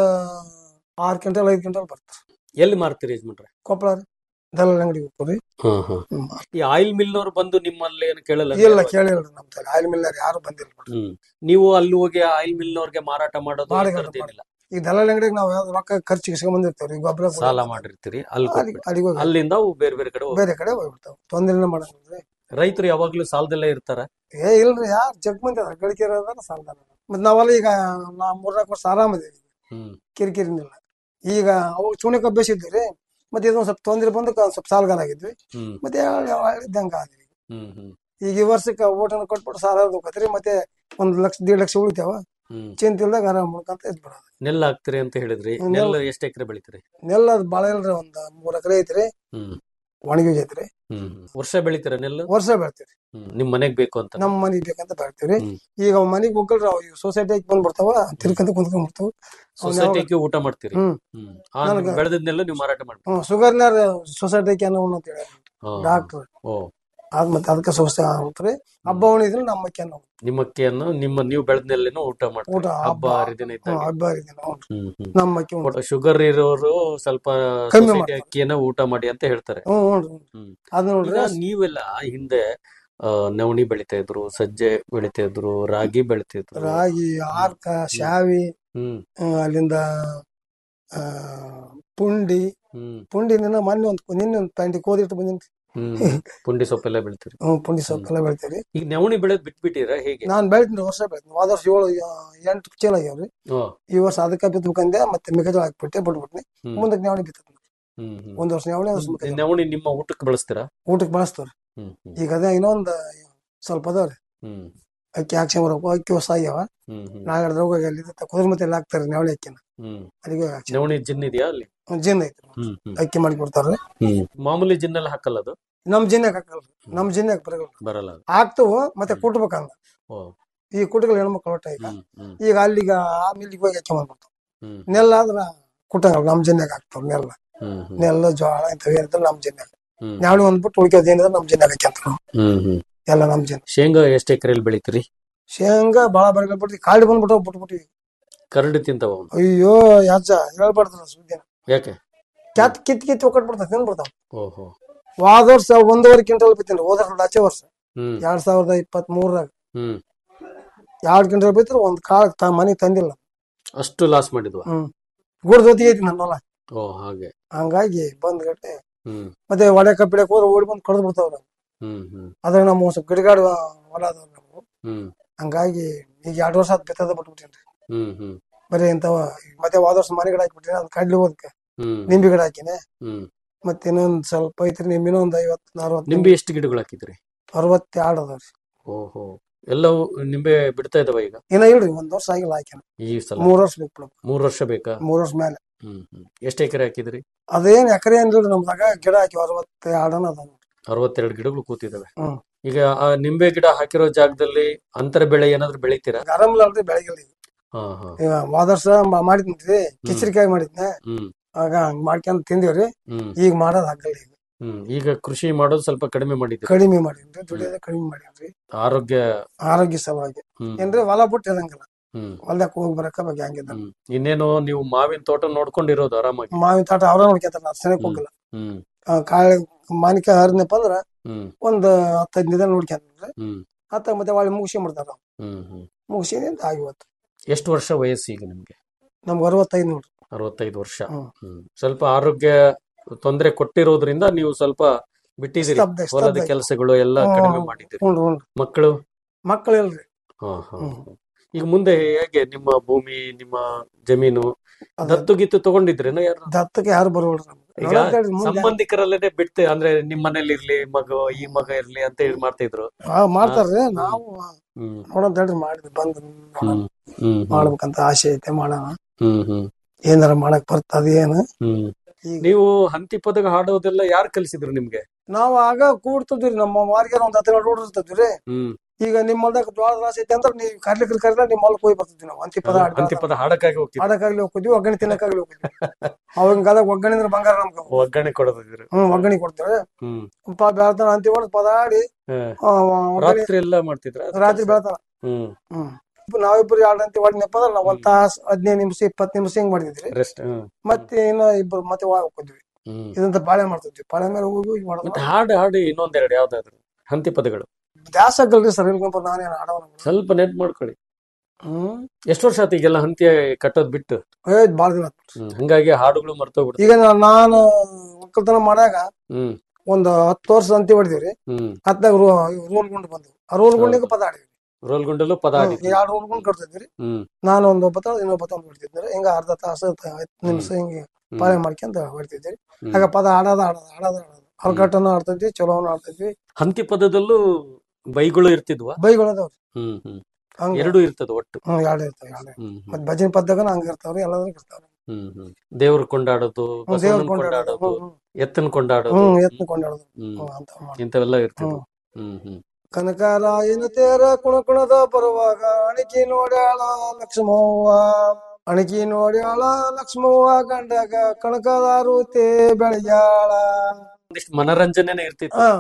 ಆರ್ ಕ್ವಿಂಟಲ್ ಐದ್ ಕ್ವಿಂಟಲ್ ಬರ್ತಾರ ಎಲ್ಲಿ ಮಾರ್ತೀರಿ ಯಜಮಾನ್ರೆ ಕೊಪ್ಪಳ ರೀ ದಲ್ಲಾಳ ಅಂಗಡಿ ಹೋಗ್ರಿ ಹಾ ಹಾ ಈ ಆಯಿಲ್ ಮಿಲ್ನವ್ರು ಬಂದು ನಿಮ್ಮಲ್ಲಿ ಏನು ಕೇಳಲ್ಲ ಇಲ್ಲ ಕೇಳಿಲ್ರಿ ನಮ್ ತರ ಆಯಿಲ್ ಮಿಲ್ಲರ್ ಯಾರು ಬಂದಿಲ್ಲ ಬಿಡ್ರಿ ಹ್ಮ್ ನೀವು ಅಲ್ಲಿ ಹೋಗಿ ಆಯಿಲ್ ಮಿಲ್ನವ್ರಿಗೆ ಮಾರಾಟ ಮಾಡೋದು ಈ ಮಾಡಿ- ಥರದ್ದೇನಿಲ್ಲ. ಈಗ ದಲ್ಲಾಳ ಅಂಗಡಿಗೆ ನಾವು ಯಾವ್ದು ರೊಕ್ಕ ಖರ್ಚಿಗೆ ಇಸ್ಕೊಂಡ್ ಬಂದಿರ್ತೇವ್ರಿ ಗೊಬ್ಬರ ಸಾಲ ಮಾಡಿರ್ತೀರಿ ಅಲ್ಲಿ ಕೊಟ್ಬಿಟ್ಟು. ಅಲ್ಲಿಗೆ ಹೋಗಿ ಅಲ್ಲಿಂದ ಅವು ಬೇರೆ ಬೇರೆ ಕಡೆ ಹೋಗ್ತವೆ. ಬೇರೆ ಕಡೆ ಹೋಗ್ಬಿಡ್ತಾವ ತೊಂದ್ರೆ ಮಾಡಂಗಿಲ್ರಿ ರೈತರು ಯಾವಾಗ್ಲೂ ಸಾಲದಲ್ಲೇ ಇರ್ತಾರ ಏ ಇಲ್ರಿ ಯಾರು ಜಗ್ ಮಂದಿ ಅದಾರ ಗಳಿಕೆ ಇರೋದಾರ ಸಾಲದಾರ ಮತ್ ನಾವೆಲ್ಲ ಈಗ ನಾ ಮೂರ್ನಾಲ್ಕು ವರ್ಷ ಆರಾಮದೇವಿ ಹ್ಮ್ ಕಿರಿಕಿರಿನಿಲ್ಲ ಈಗ ಅವಾಗ ಚೂಣಿಕ ಅಭ್ಯಾಸ ಇದ್ವಿ ಮತ್ತೆ ಇದೊಂದ್ ಸ್ವಲ್ಪ ತೊಂದ್ರೆ ಬಂದು ಕ- ಸ್ವಲ್ಪ ಸಾಲಗಾರ ಆಗಿದ್ವಿ ಹ್ಮ್ ಮತ್ತೆ ಇದ್ದಂಗ ಆದ್ವಿ ಹ್ಮ್ ಹ್ಮ್ ಈಗ ಈ ವರ್ಷಕ್ಕೆ ಓಟನ ಕೊಟ್ಬಿಟ್ಟು ಸಾಲ ಹೋಗತ್ರಿ ಮತ್ತೆ ಒಂದ್ ಲಕ್ಷ ದೇಡ್ ಲಕ್ಷ ಉಳಿತಾವ ಹ್ಮ್ ಚಿಂತೆ ಇಲ್ದಾಗ ಆರಾಮ್ ಮಾಡ್ಕೊಂತ ಇದ್ಬಿಡೋದು ನೆಲ್ ಹಾಕ್ತೀರಿ ಅಂತ ಹೇಳಿದ್ರಿ ಹ್ಮ್, ನೆಲ್ ಎಷ್ಟು ಎಕರೆ ಬೆಳಿತೀರಿ ನೆಲ್ಲ ಅದ್ ಬಾಳ ಇಲ್ರಿ ಒಂದ್ ಮೂರ್ ಎಕರೆ ಐತ್ರಿ ಹ್ಮ್ ಒಣಗಿ ಐತ್ರಿ ಹ್ಮ್ ಹ್ಮ್. ವರ್ಷ ಬೆಳಿತೀರ ನೆಲ್ಲು ವರ್ಷ ಬೆಳ್ತೀವಿ ಹ್ಮ್ ನಿಮ್ ಮನೆಗ್ ಬೇಕು ಅಂತ ನಮ್ ಮನಿಗ್ ಬೇಕಂತ ಬೆಳ್ತೀವ್ರಿ ಹ್ಮ್. ಈಗ ಮನಿಗ್ ಹೋಗಲ್ರಿ ಅವ್ ಸೊಸೈಟಿಗೆ ಬಂದ್ಬಿಡ್ತಾವ ತಿರ್ಕಂತ ಕುಂತ್ಕೊಂಡ್ ಬಿಡ್ತಾವ ಸೊಸೈಟಿಗೆ ಊಟ ಮಾಡ್ತೀರಿ ಹ್ಮ್. ಹ್ಮ್ ಆ ನನಗೆ- ಬೆಳೆದದ್ನೆಲ್ಲ ನೀವು ಮಾರಾಟ ಮಾಡ್ತೀರಿ ಹ್ಮ್ ಶುಗರ್ನಾರ ಸೊಸೈಟಿ ಕ್ಯಾನ್ ಅಂತ ಹೇಳಿ ಹಾ. ಡಾಕ್ಟರ್ ಓ ಅದ್ ಮತ್ತೆ ಅದಕ್ಕೆ ಸಮಸ್ಯೆ ಆಗ್ತಾರೆ ಹಬ್ಬ ಉಣಿದ್ರೆ ನಮ್ಮ ಅಕ್ಕಿ ನಾವು ನಿಮ್ಮ ಅಕ್ಕಿಯನ್ನು ನಿಮ್ಮ ನೀವು ಬೆಳೆದ್ನಲ್ಲೇನೋ ಊಟ ಮಾಡ್ತಾರೆ ಊಟ ಹಬ್ಬ ಹಬ್ಬ ಹರಿದಿನ ಇದ್ದಾಗ ಹ್ಮ್, ಹಬ್ಬ ಹರಿದಿನ ಹ್ಞೂ ಹ್ಮ್ ಹ್ಮ್ ನಮ್ಮ ಅಕ್ಕಿ ಉಂಟು ಶುಗರ್ ಇರೋರು ಸ್ವಲ್ಪ ಕಮ್ಮಿ ಸೊಸೈಟಿ ಮಾಡ್ತಾರೆ. ಅಕ್ಕಿಯನ್ನ ಊಟ ಮಾಡಿ ಅಂತ ಹೇಳ್ತಾರೆ ಹ್ಞೂ ಹ್ಞೂ ಹ್ಮ್. ಅದ್ ನೋಡ್ರಿ ಈಗ ನೀವೆಲ್ಲ ಹಿಂದೆ ಆ, ನವಣಿ ಬೆಳಿತಾ ಇದ್ರು ಸಜ್ಜೆ ಬೆಳಿತಾ ಇದ್ರು ರಾಗಿ ಬೆಳಿತಾ ಇದ್ರು ರಾಗಿ ಆರ್ಕ ಶಾವಿ ಹ್ಮ್ ಹ್ಮ್, ಅಲ್ಲಿಂದ ಆ ಪುಂಡಿ ಹ್ಮ್ ಪುಂಡಿ ನಿನ್ನ ಮೊನ್ನೆ ಒಂದು ನಿನ್ನೆ ಒಂದು ಪ್ಯಾಂಟಿ ಕೋದಿಟ್ಟು ಬಂದಿನಿ ಹ್ಮ್ ಪುಂಡಿ ಸೊಪ್ಪೆಲ್ಲ ಬೆಳಿತೀರಿ ಹ್ಮ್ ಪುಂಡಿ ಸೊಪ್ಪು ಎಲ್ಲ ಬೆಳಿತೀವಿ ಈಗ ನವಣಿ ಬೆಳೆದ್ ಬಿಟ್ಬಿಟ್ಟಿರಾ ಹೇಗೆ ನಾನ್ ಬೆಳಿತೀನಿ ವರ್ಷ ಬೆಳಿತೀನಿ ಹೋದ ವರ್ಷ ಏಳು ಆ, ಎಂಟು ಚೀಲ ಆಗ್ಯಾವ್ರಿ ಓ, ಈ ವರ್ಷ ಅದಕ್ಕೆ ಬಿತ್ಬೇಕಂದೆ ಮತ್ತೆ ಮೆಕ್ಕೆಜೋಳ ಹಾಕ್ಬಿಟ್ಟೆ ಬಿಟ್ಬಿಟ್ನಿ ಹ್ಮ್ ಮುಂದಕ್ಕೆ ನವಣಿ ಬಿತ್ತ ಹ್ಮ್ ಹ್ಮ್ ಒಂದ್ ವರ್ಷ ನವಣಿ ವರ್ಷ ಮೆಕ್ಕೆಜೋಳ ನವಣಿ ನಿಮ್ಮ ಊಟಕ್ಕೆ ಬಳಸ್ತೀರಾ ಊಟಕ್ಕೆ ಬಳಸ್ತಾವ್ರಿ ಹ್ಮ್ ಹ್ಮ್ ಈಗ ಅದೇ ಇನ್ನೊಂದ್ ಸ್ವಲ್ಪ ಅದಾವ್ರಿ ಹ್ಮ್ ಅಕ್ಕಿ ಹಾಕ್ಸ್ಕೊಂಬರ್ಬೇಕು ಅಕ್ಕಿ ಹೊಸ ಆಗ್ಯಾವ ಹ್ಮ್ ಹ್ಮ್ ನಾಗರದ ಹೋಗಿ ಅಲ್ಲಿ ಕುದುರೆ ಎಲ್ಲ ಹಾಕ್ತಾರೆ ನವಣಿ ಅಕ್ಕಿನ ಹ್ಮ್ ಅಲ್ಲಿಗೆ ಹಾಕ್ಸಿ ನವಣಿ ಜಿನ್ ಇದೆಯಾ ಅಲ್ಲಿ ಜಿನ್ ಐತ್ರಿ ಹ್ಮ್ ಹ್ಮ್ ಅಕ್ಕಿ ಮಾಡಿ ಕೊಡ್ತಾರ್ರಿ ಹ್ಮ್ ಮಾಮೂಲಿ ಜಿನ್ನೆಲ್ಲ ಹಾಕಲ್ಲ ಅದು ನಮ್ ಜಿನ್ಯಾಗ ಹಾಕಲ್ರಿ ನಮ್ ಜಿನ್ಯಾಗ ಬರಗಲ್ಲ ಬರಲ್ಲ ಅದು ಹಾಕ್ತವು ಮತ್ತೆ ಕುಟ್ಬೇಕಂದ ಓ ಈ ಕುಟಗಳು ಹೆಣ್ಮಕ್ಳು ಒಟ್ಟ ಈಗ ಹ್ಮ್ ಹ್ಮ್ ಈಗ ಅಲ್ಲಿಗ ಆ ಮಿಲ್ಲಿಗೆ ಹೋಗಿ ಹಾಕ್ಕೊಂಬಂದ್ಬಿಡ್ತಾವ ಹ್ಮ್ ನೆಲ್ಲ ಆದ್ರ ಕುಟ್ಟಂಗಲ್ಲ ನಮ್ ಜಿನ್ಯಾಗ ಹಾಕ್ತಾವ ನೆಲ್ಲ ಹ್ಮ್ ಹ್ಮ್ ನೆಲ್ಲ ಜೋಳ ಇಂಥವು ಏನಿದ್ರೆ ನಮ್ ಜಿನ್ಯಾಗ ಹ್ಮ್ ನಾವಣಿ ಒಂದ್ಬಿಟ್ಟು ಉಳ್ಕೋದ್ ಏನಿದ್ರೆ ನಮ್ ಜಿನ್ಯಾಗ ಹಾಕ್ಯಂತ ನಾವು ಹ್ಮ್ ಹ್ಮ್ ಎಲ್ಲ ನಮ್ ಜಿನ್ ಶೇಂಗಾ ಎಷ್ಟು ಎಕರೆಯಲ್ಲಿ ಬೆಳಿತೀರಿ ಶೇಂಗಾ ಬಾಳ ಬರಗಲ್ ಬಿಡ್ತಿ ಕಾಳಿ ಬಂದ್ಬಿಟ್ಟು ಬಿಟ್ಬಿಟ್ಟಿವಿ ಕರಡು ತಿಂತಾವ ಅವ್ನು ಅಯ್ಯೋ ಯಾಜ ಹೇಳ್ಬಾರ್ದ್ರ ಸುದ್ದಿನ ಯಾಕೆ ಕ್ಯಾತ್ ಕಿತ್ ಕಿತ್ ಒಕ್ಕಟ್ ಬಿಡ್ತಾವ ತಿಂದ್ಬಿಡ್ತಾವ ಓಹೋ ವಾದ ವರ್ಷ ಒಂದೂವರೆ ಕ್ವಿಂಟಲ್ ಬಿತ್ತೀನಿ ಹೋದ ವರ್ಷ ಆಚೆ ವರ್ಷ ಹ್ಮ್ ಎರಡ್ ಸಾವಿರದ ಇಪ್ಪತ್ತ್ ಮೂರರಾಗ ಹ್ಮ್ ಎರಡ್ ಕ್ವಿಂಟಲ್ ಬಿತ್ತರು ಒಂದ್ ಕಾಳ ತ ಮನೆಗ್ ತಂದಿಲ್ಲ ಅಷ್ಟು ಲಾಸ್ ಮಾಡಿದ್ವಾ ಹ್ಮ್ ಗುಡ್ದ ಹೊತ್ತಿಗೆ ಐತಿ ನನ್ನ ಹೊಲ ಓ ಹಾಗೆ ಹಂಗಾಗಿ ಬಂದ್ ಗಟ್ಟೆ ಹ್ಮ್ ಮತ್ತೆ ಒಡೆ ಕಬ್ಬಿಡಕ್ ಹೋದ್ರೆ ಓಡಿ ಬಂದು ಕಡ್ದು ಬಿಡ್ತಾವ್ರ ಹ್ಮ್ ಹ್ಮ್ ಅದ್ರಾಗ ನಮ್ಮ ಸ್ವಲ್ಪ ಗಿಡಗಾಡ ಹೊಲ ಅದಾವ ನಾವು ಹ್ಮ್ ಹಂಗಾಗಿ ಈಗ ಎರಡ್ ವರ್ಷ ಆದ್ ಬಿತ್ತದ ಬಿಟ್ಬಿಟ್ಟಿನ್ರಿ ಹ್ಮ್ ಹ್ಮ್ ಬರೀ ಇಂಥವ ಮತ್ತೆ ವಾದ ವರ್ಷ ಮನೆ ಗಿಡ ಹಾಕ್ಬಿಟ್ಟಿನಿ ಅದ್ ಕಡ್ಲಿ ಹೋದಕ್ಕೆ ಹ್ಮ್ ನಿಂಬೆ ಗಿಡ ಹಾಕಿನಿ ಹ್ಮ್ ಮತ್ತೆ ಇನ್ನೊಂದ್ ಸ್ವಲ್ಪ ಐತ್ರಿ ನಿಂಬಿನ ಒಂದ್ ಐವತ್ ಅರವತ್ ನಿಂಬೆ ಎಷ್ಟು ಗಿಡಗಳು ಹಾಕಿದ್ರಿ ಅರವತ್ತೆರಡು ಅದಾವ್ರಿ ಓಹೋ ಎಲ್ಲವೂ ನಿಂಬೆ ಬಿಡ್ತಾ ಇದಾವ ಈಗ ಇನ್ನ ಇಲ್ರಿ ಒಂದ್ ವರ್ಷ ಆಗಿಲ್ಲ ಹಾಕಿನ ಈ ಸಲ ಮೂರ್ ವರ್ಷ ಬೇಕು ಬಿಡು. ಮೂರ್ ವರ್ಷ ಬೇಕಾ ಮೂರ್ ವರ್ಷ ಮೇಲೆ ಹ್ಮ್ ಹ್ಮ್ ಎಷ್ಟು ಎಕರೆ ಹಾಕಿದ್ರಿ ಅದೇನ್ ಎಕರೆ ಏನಿಲ್ರಿ ನಮ್ದಾಗ ಗಿಡ ಹಾಕಿ ಅರವತ್ತೆರಡನ ಅದಾವ ಅರವತ್ತೆರಡು ಗಿಡಗಳು ಕೂತಿದಾವೆ ಹ್ಮ್. ಈಗ ಆ ನಿಂಬೆ ಗಿಡ ಹಾಕಿರೋ ಜಾಗದಲ್ಲಿ ಅಂತರ ಬೆಳೆ ಏನಾದ್ರು ಬೆಳಿತೀರಾ ಆರಾಮಿಲ್ಲ ಅಲ್ರಿ ಬೆಳಗಿಲ್ಲ ಈಗ ಹಾ ಹಾ ಈಗ ಹೋದ ವರ್ಷ ಮಾ- ಮಾಡಿದ್ನಿ ಕಿಚರಿಕಾಯಿ ಮಾಡಿದ್ನೆ ಹ್ಮ್ ಆಗ ಹಂಗ್ ಮಾಡ್ಕೊಂಡ್ ತಿಂದಿವ್ರಿ ಹ್ಮ್ ಈಗ ಮಾಡೋದ್ ಆಗಲ್ಲ ಈಗ ಹ್ಮ್ ಈಗ ಕೃಷಿ ಮಾಡೋದು ಸ್ವಲ್ಪ ಕಡಿಮೆ ಮಾಡಿದ್ರಿ ಕಡಿಮೆ ಮಾಡೀನ್ರಿ ದುಡಿಯೋದ ಕಡಿಮೆ ಮಾಡೀನ್ರಿ ಆರೋಗ್ಯ ಆರೋಗ್ಯ ಸಲುವಾಗಿ ಹ್ಮ್ ಏನ್ರಿ ಹೊಲ ಬಿಟ್ಟು ಇರಂಗಿಲ್ಲ ಹ್ಮ್ ಹೊಲ್ದಾಗ ಹೋಗಿ ಬರಕ ಬಗ್ಗೆ ಹಂಗಿದ್ದ ಹ್ಮ್ ಇನ್ನೇನು ನೀವು ಮಾವಿನ ತೋಟ ನೋಡ್ಕೊಂಡಿರೋದು ಆರಾಮಾಗಿ ಮಾವಿನ ತಾಟ ಅವ್ರ ನೋಡ್ಕೊಂತಾರ ನಾ ಸೆನೆಕ್ ಹೋಗಿಲ್ಲ ಹ್ಮ್ ಆ, ಕಾಳೆ ಮಾನಿಕಾಯಿ ಹರಿದ್ನಪ್ಪ ಅಂದ್ರ ಹ್ಮ್ ಒಂದ್ ಹತ್ತೈದ್ ನಿಧಾನ ನೋಡ್ಕೊಂತಾರ್ರಿ ಹ್ಮ್ ಹತ್ತ ಮತ್ತೆ ಒಳ್ಳೆ ಮುಗಿಸ್ಕೊಂಡ್ಬಿಡ್ತಾರ ಹ್ಮ್ ಹ್ಮ್ ಮುಗಿಸಿನಿ ಅಂತ ಆಗಿವತ್ತು ಎಷ್ಟು ವರ್ಷ ವಯಸ್ಸು ಈಗ ನಿಮ್ಗೆ ನಮ್ಗೆ ಅರವತ್ತೈದು ನೋಡ್ರಿ ಅರವತ್ತೈದು ವರ್ಷ ಹ್ಮ್. ಹ್ಮ್ ಸ್ವಲ್ಪ ಆರೋಗ್ಯ ತೊಂದರೆ ಕೊಟ್ಟಿರೋದ್ರಿಂದ ನೀವು ಸ್ವಲ್ಪ ಬಿಟ್ಟಿದ್ದೀರಿ ಸ್ತಬ್ಧ ಹೊಲದ ಸ್ತಬ್ಧ ಕೆಲಸಗಳು ಎಲ್ಲ ಹ್ಮ್. ಕಡಿಮೆ ಮಾಡಿದ್ದೀರಿ ಹ್ಞೂ ಹ್ಞೂ ಮಕ್ಕಳು ಮಕ್ಕಳು ಇಲ್ರಿ ಹಾ ಹಾ ಹ್ಮ್. ಹಾ. ಈಗ ಮುಂದೆ ಹೇಗೆ ನಿಮ್ಮ ಭೂಮಿ ನಿಮ್ಮ ಜಮೀನು ಅದ ದತ್ತು ಗಿತ್ತು ತಗೊಂಡಿದ್ರೇನೋ ಯಾರು ದತ್ತಕ್ಕೆ ಯಾರು ಬರೋಲ್ರಿ ನಮ್ಗೆ ಈಗ ನೋಡಂತೇಳಿ ಮುಂದೆ ಸಂಬಂಧಿಕರಲ್ಲೇನೆ ಬಿಡ್ತೆ ಅಂದ್ರೆ ನಿಮ್ ಮನೇಲಿ ಇರ್ಲಿ ಮಗ ಈ ಮಗ ಇರ್ಲಿ ಅಂತ ಹೇಳಿ ಮಾಡ್ತಿದ್ರು ಆ, ಮಾಡ್ತಾರ್ರಿ ನಾವು ಹ್ಮ್ ನೋಡಂತ ಹೇಳ್ರಿ ಮಾಡಿದ್ವಿ ಬಂದ್ ಹ್ಮ್ ಹ್ಮ್ ಮಾಡ್ಬೇಕಂತ ಆಸೆ ಐತೆ ಮಾಡೋಣ ಹ್ಮ್ ಹ್ಮ್ ಏನಾರ ಮಾಡಕ್ ಬರ್ತದ ಏನು ಹ್ಮ್ ಈಗ ನೀವು ಹಂತಿ ಪದಕ ಹಾಡೋದೆಲ್ಲ ಯಾರು ಕಲಿಸಿದ್ರು ನಿಮ್ಗೆ ನಾವು ಆಗ ಕೂಡ್ತಿದ್ವಿ ನಮ್ಮ ಮಾರ್ಗೆ ಒಂದ್ ಹತ್ತು ಗಂಟೆ ಇರ್ತಿದ್ವಿ ಹ್ಮ್ ಈಗ ನಿಮ್ಮ ಹೊಲ್ದಾಗ ಜ್ವಾಳದ ರಾಶಿ ಐತೆ ಅಂದ್ರೆ ನೀವು ಕರ್ಲಿಕ್ಕೆ ಕರಿಲ್ಲ ನಿಮ್ಮ ಹೊಲಕ್ಕೆ ಹೋಗಿ ಬರ್ತಿದ್ವಿ ನಾವು ಅಂತಿ ಪದ ಹಂತಿ ಪದ ಹಾಡಕ್ಕಾಗಿ ಹೋಗ್ತಿದ್ರು ಆಡಕ್ಕಾಗ್ಲಿ ಹೋಗ್ತಿದ್ವಿ ಒಗ್ಗರಣೆ ತಿನ್ನಕ್ಕಾಗ್ಲಿ ಹೋಗ್ತಿದ್ವಿ ಅವಾಗಿನ ಕಾಲದಾಗ ಒಗ್ಗರಣೆ ಅಂದ್ರೆ ಬಂಗಾರ ನಮ್ಗೆ ಒಗ್ಗರಣೆ ಕೊಡೋದಿದ್ರು ಹ್ಮ್ ಒಗ್ಗರಣೆ ಕೊಡ್ತಾರೆ ಹ್ಮ್ ಬೆಳ್ತಾನ ಅಂತಿ ಹೊಡೆದ್ ಪದ ಆಡಿ ಹಾ. ಆ, ಒಗ್ಗರಣೆ ರಾತ್ರಿ ಎಲ್ಲ ಮಾಡ್ತಿದ್ರ ರಾತ್ರಿ ಬೆಳ್ತಾನ ಹ್ಮ್ ಹ್ಮ್ ನಾವಿಬ್ರು ಎರಡು ಅಂತಿ ಹೊಡೆದ್ನಪ್ಪ ಅಂದ್ರೆ ನಾವು ಒಂದ್ ತಾಸ್ ಹದಿನೈದು ನಿಮಿಷ ಇಪ್ಪತ್ತು ನಿಮಿಷ ಹಿಂಗ್ ಮಾಡಿದ್ವಿ ರೆಸ್ಟ್ ಹ್ಮ್ ಮತ್ತೆ ಇನ್ನ ಇಬ್ರು ಮತ್ತೆ ಒಳಗ್ ಹೋಗ್ತಿದ್ವಿ ಹ್ಮ್ ಇದಂತ ಬಾಳೆ ಮಾಡ್ತಿದ್ವಿ ಬಾಳೆ ಮೇಲೆ ಹೋಗಿ ಹೋಗಿ ಮಾಡೋದು ಮತ್ತೆ ಹಾಡು ಹಾಡು ಇನ್ನೊಂದೆರಡು ಯಾವ್ದಾದ್ರು ಹಂತಿ ಪದಗಳು ದ್ಯಾಸ ಆಗಲ್ರಿ ಸರ್ ಇಲ್ಕೊಂಡ್ ನಾನೇನು ಆಡವನ ಸ್ವಲ್ಪ ನೆನ್ಪು ಮಾಡ್ಕೊಳ್ಳಿ ಹ್ಮ್ ಎಷ್ಟು ವರ್ಷ ಆತು ಈಗೆಲ್ಲ ಹಂತಿ ಕಟ್ಟೋದ್ ಬಿಟ್ಟು ಏ ಬಾಳ ದಿನ ಆತು. ಹ್ಮ್ ಹಂಗಾಗಿ ಹಾಡುಗಳು ಮರ್ತೋಗ್ಬಿಡ್ತು ಈಗ ನಾ- ನಾನು ಒಕ್ಕಲ್ತನ ಮಾಡಾಗ ಹ್ಮ್ ಒಂದ್ ಹತ್ತು ವರ್ಷ ಅಂತಿ ಹೊಡೆದಿವ್ರಿ ಹ್ಮ್ ಹತ್ತಾಗ ರೋಲ್ ಗುಂಡ್ ಬಂದ್ವು ಆ ರೋಲ್ ಗುಂಡಿಗೆ ಪದ ಆಡಿದ್ವಿ ರೋಲ್ ಗುಂಡಲ್ಲೂ ಪದ ಹ್ಮ್, ಆಡಿದ್ರಿ ಎರಡು ರೋಲ್ ಗುಂಡ್ ಕಟ್ತಿದ್ವಿ ಹ್ಮ್ ನಾನು ಒಂದ್ ಒಬ್ಬತ್ತ ಇನ್ನೊಬ್ಬ ತಂದು ಹೊಡ್ತಿದ್ರಿ ಹಿಂಗ ಅರ್ಧ ತಾಸು ತ- ಹತ್ತು ನಿಮಿಷ ಹಿಂಗೆ ಹ್ಮ್. ಪಾಳೆ ಮಾಡ್ಕೊಂತ ಹೊಡ್ತಿದ್ರಿ ಹ್ಮ್. ಆಗ ಪದ ಆಡೋದ ಆಡೋದ ಆಡೋದ ಆಡೋದು ಹಲ್ಕಟ್ಟನ ಆಡ್ತಿದ್ವಿ ಚಲೋನ ಆಡ್ತಿದ್ವಿ ಹಂತಿ ಪದದಲ್ಲೂ ಬೈಗಳು ಇರ್ತಿದ್ವಾ ಬೈಗಳು ಅದಾವ್ರಿ ಹ್ಮ್ ಹ್ಮ್ ಹಂಗ ಎರಡು ಇರ್ತದ ಒಟ್ಟು ಹ್ಮ್ ಎರಡು ಇರ್ತಾವ ಎರಡು ಹ್ಮ್ ಹ್ಮ್ ಮತ್ ಭಜನೆ ಪದ್ದಗನ ಹಂಗ ಇರ್ತಾವ್ರಿ ಎಲ್ಲಾದ್ರೂ ಇರ್ತಾವ್ರಿ ಹ್ಮ್ ಹ್ಮ್ ದೇವ್ರ ಕೊಂಡಾಡೋದು ಹ್ಮ್, ದೇವ್ರ ಬಸವಣ್ಣನ್ ಕೊಂಡಾಡೋದು ಕೊಂಡಾಡೋದು ಎತ್ತನ್ ಕೊಂಡಾಡೋದು ಹ್ಮ್ ಎತ್ತು ಕೊಂಡಾಡೋದು ಹ್ಮ್ ಹ್ಮ್ ಅಂತ ಮಾಡ್ತಾರೆ. ಇಂಥವೆಲ್ಲ ಇರ್ತಿದ್ವು ಹ್ಮ್ ಹ್ಮ್ ಕನಕರಾಯನ ತೇರ ಕುಣಕುಣದ ಬರುವಾಗ ಅಣಕಿ ನೋಡ್ಯಾಳ ಲಕ್ಷ್ಮವ್ವ ಅಣಕಿ ನೋಡ್ಯಾಳ ಲಕ್ಷ್ಮವ್ವ ಗಂಡಗ ಕಣಕದಾರು ತೇ ಬೆಳಗ್ಯಾಳ ಒಂದಿಷ್ಟು ಮನರಂಜನೆನೆ ಇರ್ತಿತ್ತು ಆ,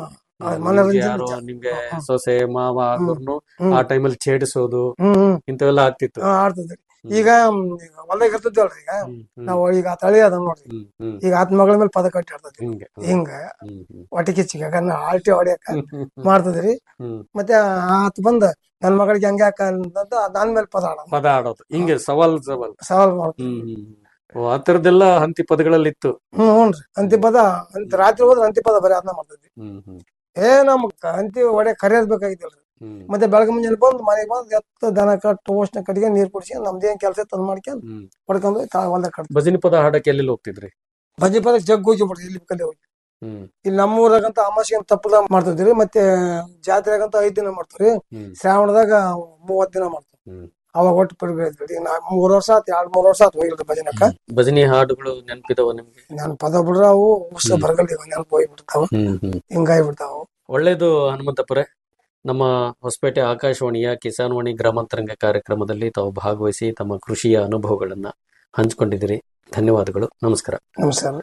ಆ, ಮನೋರಂಜನೆ ಯಾರೋ ಜಾ- ನಿಮ್ಗೆ ಹ್ಮ್. ಸೊಸೆ ಮಾವ ಆಗೋರ್ನು ಹ್ಮ್. ಆ ಟೈಮಲ್ಲಿ ಛೇಡಿಸೋದು ಹ್ಮ್ ಹ್ಮ್ ಇಂಥವೆಲ್ಲ ಆಗ್ತಿತ್ತು ಹಾ, ಆಡ್ತಿದ್ರಿ ಈಗ ಮ್, ಈಗ ಹೊಲ್ದಾಗ ಇರ್ತಿದ್ವಲ್ರಿ ಈಗ ಹ್ಮ್, ಹ್ಮ್, ನಾವು ಈಗ ಆ ತಳಿ ಅದ ನೋಡ್ರಿ ಹ್ಮ್, ಹ್ಮ್, ಈಗ ಆತ್ ಮಗಳ ಮೇಲೆ ಪದ ಕಟ್ಟಿ ಆಡ್ತದ್ರಿ ಹಿಂಗೆ ಹ್ಮ್, ಹಿಂಗ ಹ್ಮ್, ಹ್ಮ್, ಹೊಟ್ಟೆ ಕಿಚ್ಚಿಗೆ ಯಾಕಂದ್ರೆ ಆಲ್ಟಿ ಹೊಡಿಯಕ ಹ್ಮ್, ಹ್ಮ್, ಹ್ಮ್, ಮಾಡ್ತದ್ರಿ ಹ್ಮ್. ಮತ್ತೆ ಆತ್ ಬಂದ ನನ್ ಮಗಳಿಗೆ ಹಂಗ ಯಾಕ ಅಂತ ನನ್ ಮೇಲೆ ಪದ ಆಡ ಪದ ಆಡೋದು ಹಿಂಗೆ ಸವಾಲ್ ಸವಾಲ್ ಸವಾಲ್ ಮಾಡ್ತ ಹ್ಮ್ ಹ್ಮ್ ಹ್ಮ್. ಓ, ಆ ತರದ್ದೆಲ್ಲ ಹಂತಿ ಪದಗಳಲ್ಲಿ ಇತ್ತು ಹ್ಮ್ ಹ್ಞೂನ್ರಿ ಅಂತಿ ಪದ ಅಂತ ರಾತ್ರಿ ಹೋದ್ರೆ ಅಂತಿ ಪದ ಬರೀ ಅದನ್ನ ಮಾಡ್ತಿದ್ವಿ ಹ್ಮ್ ಹ್ಮ್ ಏ ನಮ್ ಅಂತಿ ಹೊಡೆ ಕರಿಯೋದ್ ಬೇಕಾಗಿತ್ತಲ್ರಿ ಹ್ಮ್ ಮತ್ತೆ ಬೆಳಗ್ಗೆ ಮುಂಜಾನೆ ಬಂದು ಮನೆಗೆ ಬಂದು ಎತ್ತ ದನ ಕಟ್ಟು ಓಷ್ಣ ಕಟ್ಟಿಗೆ ನೀರ್ ಕುಡಿಸಿ ನಮ್ದೇನ್ ಕೆಲಸ ತಂದ್ ಮಾಡ್ಕೊಂಡು ಹ್ಮ್ ಹೊಡ್ಕೊಂಡು ತಾ- ಹೊಲ್ದಾಗ ಕಟ್ತೀವಿ ಭಜನಿ ಪದ ಹಾಡಕ್ಕೆ ಎಲ್ಲಿ ಹೋಗ್ತಿದ್ರಿ ಭಜಿ ಪದ ಜಗ್ ಹೋಗಿ ಬಿಡ್ರಿ ಇಲ್ಲಿ ಕಲ್ಲಿ ಹೋಗಿ ಹ್ಮ್ ಇಲ್ಲಿ ನಮ್ಮ ಊರಾಗಂತ ಅಮಾಸಿಗೆ ತಪ್ಪದ ಮಾಡ್ತಿದ್ರಿ ಮತ್ತೆ ಜಾತ್ರೆಗಂತ ಐದ್ ದಿನ ಮಾಡ್ತೀವಿ ಹ್ಮ್ ಶ್ರಾವಣದಾಗ ಮೂವತ್ ದಿನ ಮಾಡ್ತೀವಿ ಹ್ಮ್ ಅವಾಗ ಒಟ್ಟು ಪರಿಗಣಿದ್ವಿ ನಾ ಮೂರ್ ವರ್ಷ ಆತ್ ಎರಡ್ ಮೂರ್ ವರ್ಷ ಆತ್ ಹೋಗಿಲ್ರಿ ಭಜನಕ್ಕ ಭಜನಿ ಹಾಡುಗಳು ನೆನಪಿದವ ನಿಮ್ಗೆ ನಾನು ಪದ ಬಿಡ್ರ ಅವು ಉತ್ಸ ಬರಗಲ್ರಿ ನೆನಪು ಹೋಗ್ಬಿಡ್ತಾವ ಹ್ಮ್ ಹ್ಮ್ ಹಿಂಗಾಗಿ ಬಿಡ್ತಾವ ಒಳ್ಳೇದು ಹನುಮಂತಪುರೆ ನಮ್ಮ ಹೊಸಪೇಟೆ ಆಕಾಶವಾಣಿಯ ಕಿಸಾನ್ ವಾಣಿ ಗ್ರಾಮಾಂತರಂಗ ಕಾರ್ಯಕ್ರಮದಲ್ಲಿ ತಾವು ಭಾಗವಹಿಸಿ ತಮ್ಮ ಕೃಷಿಯ ಅನುಭವಗಳನ್ನ ಹಂಚಿಕೊಂಡಿದ್ದೀರಿ ಧನ್ಯವಾದಗಳು ನಮಸ್ಕಾರ ನಮಸ್ಕಾರ